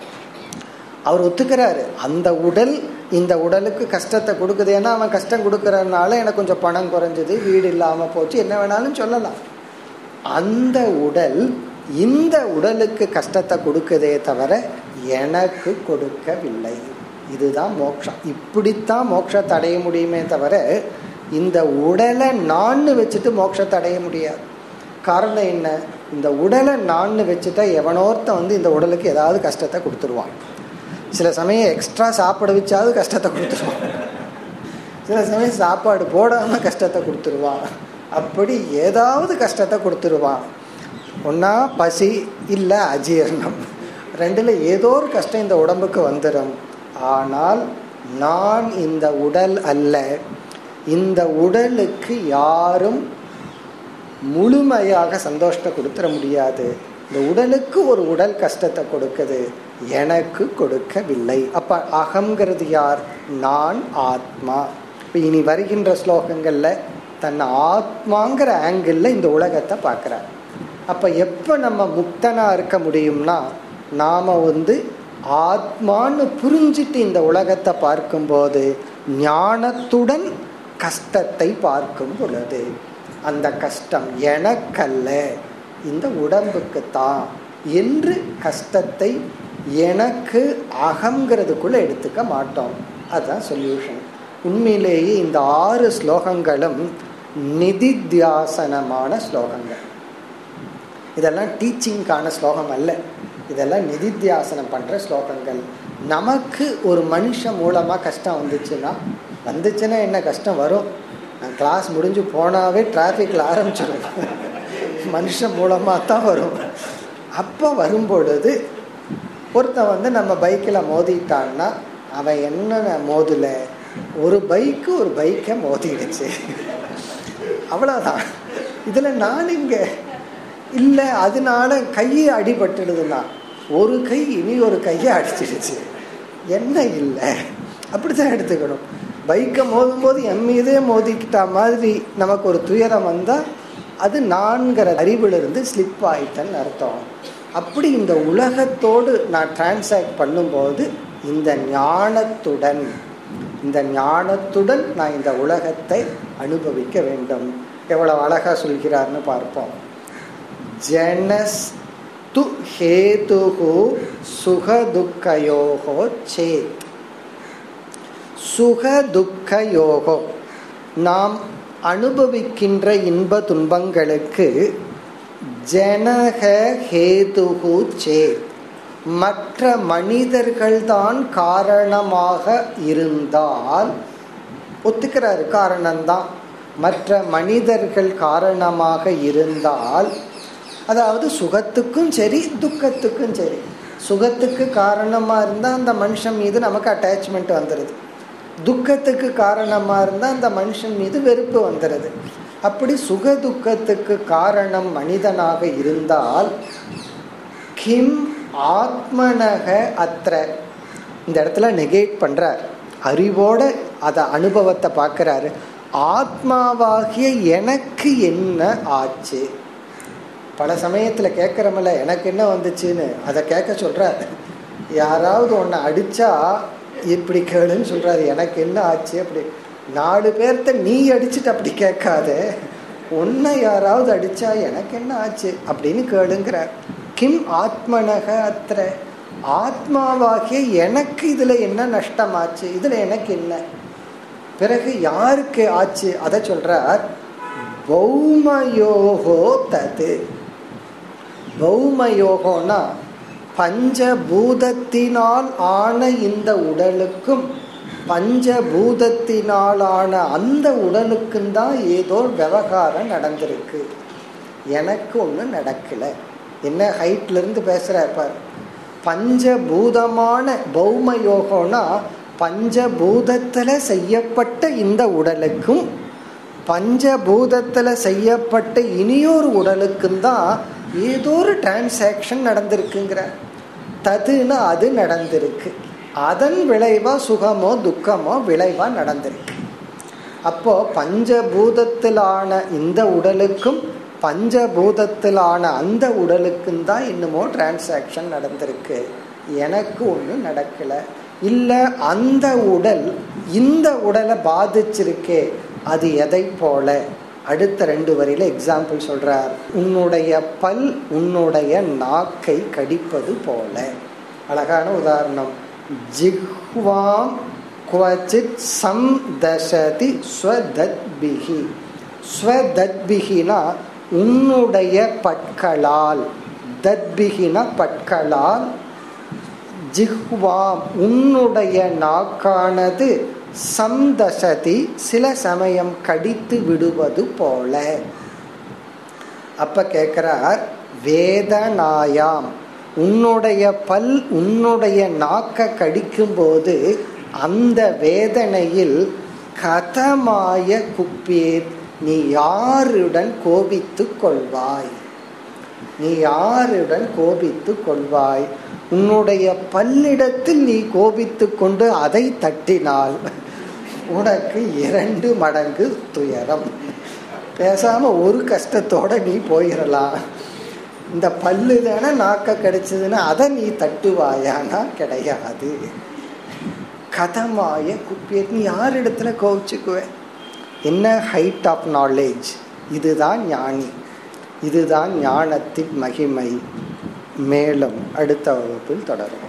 S1: அவர் ஒத்துக்கிறாரு அந்த உடல் இந்த உடலுக்கு கஷ்டத்தை கொடுக்குது ஏன்னா அவன் கஷ்டம் கொடுக்கறதுனால எனக்கு கொஞ்சம் பணம் குறைஞ்சது வீடு இல்லாம போச்சு என்ன வேணாலும் சொல்லலாம் அந்த உடல் இந்த உடலுக்கு கஷ்டத்தை கொடுக்குதே தவிர எனக்கு கொடுக்கவில்லை இதுதான் மோட்சம் இப்படித்தான் மோட்சத்தை அடைய முடியுமே தவிர இந்த உடலை நான்னு வச்சுட்டு மோட்சத்தை அடைய முடியாது காரணம் என்ன இந்த உடலை நான்னு வச்சுட்டா எவனோர்த்த வந்து இந்த உடலுக்கு ஏதாவது கஷ்டத்தை கொடுத்துருவான் சில சமயம் எக்ஸ்ட்ரா சாப்பிட வச்சாவது கஷ்டத்தை கொடுத்துருவான் சில சமயம் சாப்பாடு போடாம கஷ்டத்தை கொடுத்துருவான் அப்படி ஏதாவது கஷ்டத்தை கொடுத்துருவான் ஒன்னா பசி இல்லை அஜீரணம் ரெண்டுல ஏதோ ஒரு கஷ்டம் இந்த உடம்புக்கு வந்துடும் ஆனால் நான் இந்த உடல் அல்ல இந்த உடலுக்கு யாரும் முழுமையாக சந்தோஷத்தை கொடுத்துட முடியாது இந்த உடலுக்கு ஒரு உடல் கஷ்டத்தை கொடுக்குது எனக்கு கொடுக்கவில்லை அப்ப அகங்கிறது யார் நான் ஆத்மா இப்ப இனி வருகின்ற ஸ்லோகங்கள்ல தன் ஆத்மாங்கிற ஆங்கிள் இந்த உலகத்தை பார்க்கிறார் அப்ப எப்ப நம்ம முக்தனா இருக்க முடியும்னா நாம வந்து ஆத்மான்னு புரிஞ்சிட்டு இந்த உலகத்தை பார்க்கும்போது ஞானத்துடன் கஷ்டத்தை பார்க்கும் பொழுது அந்த கஷ்டம் எனக்கல்ல இந்த உடம்புக்கு தான் என்று கஷ்டத்தை எனக்கு அகங்கிறதுக்குள்ள எடுத்துக்க மாட்டோம் அதுதான் சொல்யூஷன் உண்மையிலேயே இந்த ஆறு ஸ்லோகங்களும் நிதித்தியாசனமான ஸ்லோகங்கள் இதெல்லாம் டீச்சிங்கான ஸ்லோகம் அல்ல இதெல்லாம் நிதித்தியாசனம் பண்ற ஸ்லோகங்கள் நமக்கு ஒரு மனுஷன் மூலமா கஷ்டம் வந்துச்சுன்னா வந்துச்சுன்னா என்ன கஷ்டம் வரும் நான் கிளாஸ் முடிஞ்சு போனாவே டிராஃபிக்கில் ஆரம்பிச்சிடும் மனுஷன் மூலமாக தான் வரும் அப்போ வரும்பொழுது ஒருத்தன் வந்து நம்ம பைக்கில் மோதிட்டான்னா அவன் என்ன மோதல ஒரு பைக்கு ஒரு பைக்கை மோதிடுச்சு அவ்வளோதான் இதில் நான் இங்கே இல்லை அதனால கையை அடிபட்டுடுதுன்னா ஒரு கை இனி ஒரு கையை அடிச்சிடுச்சு என்ன இல்லை அப்படித்தான் எடுத்துக்கணும் பைக்கை மோதும் போது என் மீதே மோதிக்கிட்ட மாதிரி நமக்கு ஒரு துயரம் வந்தால் அது நான்கிற அறிவிலிருந்து ஸ்லிப் ஆயிட்டேன்னு அர்த்தம் அப்படி இந்த உலகத்தோடு நான் டிரான்சாக்ட் பண்ணும்போது இந்த ஞானத்துடன் இந்த ஞானத்துடன் நான் இந்த உலகத்தை அனுபவிக்க வேண்டும் எவ்வளவு அழகா சொல்கிறார்னு பார்ப்போம் ஜனஸ் து ஹேதுகு சுகதுக்கயோகோ சேத் சுக துக்க யோகம் நாம் அனுபவிக்கின்ற இன்ப துன்பங்களுக்கு ஜனக ஹேதுகு சேத் மற்ற மனிதர்கள்தான் காரணமாக இருந்தால் ஒத்துக்கிறாரு காரணம்தான் மற்ற மனிதர்கள் காரணமாக இருந்தால் அதாவது சுகத்துக்கும் சரி துக்கத்துக்கும் சரி சுகத்துக்கு காரணமா இருந்தா அந்த மனுஷன் மீது நமக்கு அட்டாச்மெண்ட் வந்துடுது துக்கத்துக்கு காரணமா இருந்தா அந்த மனுஷன் மீது வெறுப்பு வந்துடுது அப்படி சுக துக்கத்துக்கு காரணம் மனிதனாக இருந்தால் கிம் ஆத்மனக அத்திர இந்த இடத்துல நெகேட் பண்றார் அறிவோட அத அனுபவத்தை பார்க்கிறாரு ஆத்மாவாகிய எனக்கு என்ன ஆச்சு பல சமயத்துல கேட்கறமல்ல எனக்கு என்ன வந்துச்சுன்னு அதை கேட்க சொல்ற யாராவது உன்னை அடிச்சா இப்படி கேளுன்னு சொல்றாரு எனக்கு என்ன ஆச்சு அப்படி நாலு பேர்த்த நீ அடிச்சுட்டு அப்படி கேட்காத உன்னை யாராவது அடிச்சா எனக்கு என்ன ஆச்சு அப்படின்னு கேளுங்கிறார் கிம் ஆத்மனக அத்திர ஆத்மாவாகிய எனக்கு இதுல என்ன நஷ்டமாச்சு இதுல எனக்கு என்ன பிறகு யாருக்கு ஆச்சு அதை சொல்றார் பௌமயோகோ தது பௌமயோகோனா பஞ்சபூதத்தினால் ஆன இந்த உடலுக்கும் பஞ்சபூதத்தினாலான அந்த உடலுக்கும் தான் ஏதோ விவகாரம் நடந்திருக்கு எனக்கு ஒன்றும் நடக்கல என்ன ஹைட்ல இருந்து பேசுறார் பார் பஞ்சபூதமான பௌம யோகம்னா பஞ்சபூதத்துல செய்யப்பட்ட இந்த உடலுக்கும் பஞ்சபூதத்துல செய்யப்பட்ட இனியொரு உடலுக்கும் தான் ஏதோ ஒரு டிரான்சாக்ஷன் நடந்திருக்குங்கிற ததுன்னு அது நடந்திருக்கு அதன் விளைவா சுகமோ துக்கமோ விளைவா நடந்திருக்கு அப்போ பஞ்சபூதத்திலான இந்த உடலுக்கும் பஞ்சபூதத்திலான அந்த உடலுக்கும் தான் இன்னமும் டிரான்சாக்ஷன் நடந்திருக்கு எனக்கு ஒன்றும் நடக்கல இல்லை அந்த உடல் இந்த உடலை பாதிச்சிருக்கே அது எதை போல அடுத்த ரெண்டு வரியில எக்ஸாம்பிள் சொல்றார் உன்னுடைய பல் உன்னுடைய நாக்கை கடிப்பது போல அழகான உதாரணம் ஜிஹ்வாம் குவச்சித் சம்தசதி ஸ்வதத்பிகி ஸ்வதத்பிகினா உன்னுடைய பற்களால் தத்பிகினா பற்களால் ஜிஹ்வாம் உன்னுடைய நாக்கானது சம்தசதி சில சமயம் கடித்து விடுவது போல அப்ப கேட்கிறார் வேதனாயாம் உன்னுடைய பல் உன்னுடைய நாக்க கடிக்கும் போது அந்த வேதனையில் கதமாய குப்பீர் நீ யாருடன் கோபித்து கொள்வாய் நீ யாருடன் கோபித்து கொள்வாய் உன்னுடைய பல்லிடத்தில் நீ கோபித்து கொண்டு அதை தட்டினால் உனக்கு இரண்டு மடங்கு துயரம் பேசாம ஒரு கஷ்டத்தோட நீ போயிடலாம் இந்த பல்லு தானே நாக்க கிடைச்சதுன்னா அதை நீ தட்டுவாயானா கிடையாது கதமாய குப்பிய நீ யார் இடத்துல கோவிச்சுக்குவ என்ன ஹைட் ஆஃப் நாலேஜ் இதுதான் ஞானி இதுதான் ஞானத்தின் மகிமை மேலும் அடுத்த வகுப்பில் தொடருவோம்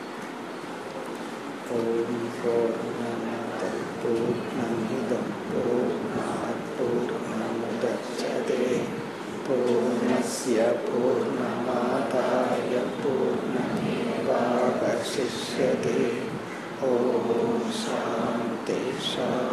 S1: ஓம் பூர்ணமத பூர்ணமிதம் பூர்ணாத் பூர்ணமுதச்சதே பூர்ணஸ்ய பூர்ணமாதாய பூர்ணமேவாவசிஷ்யதே ஓம் சாந்தி சாந்தி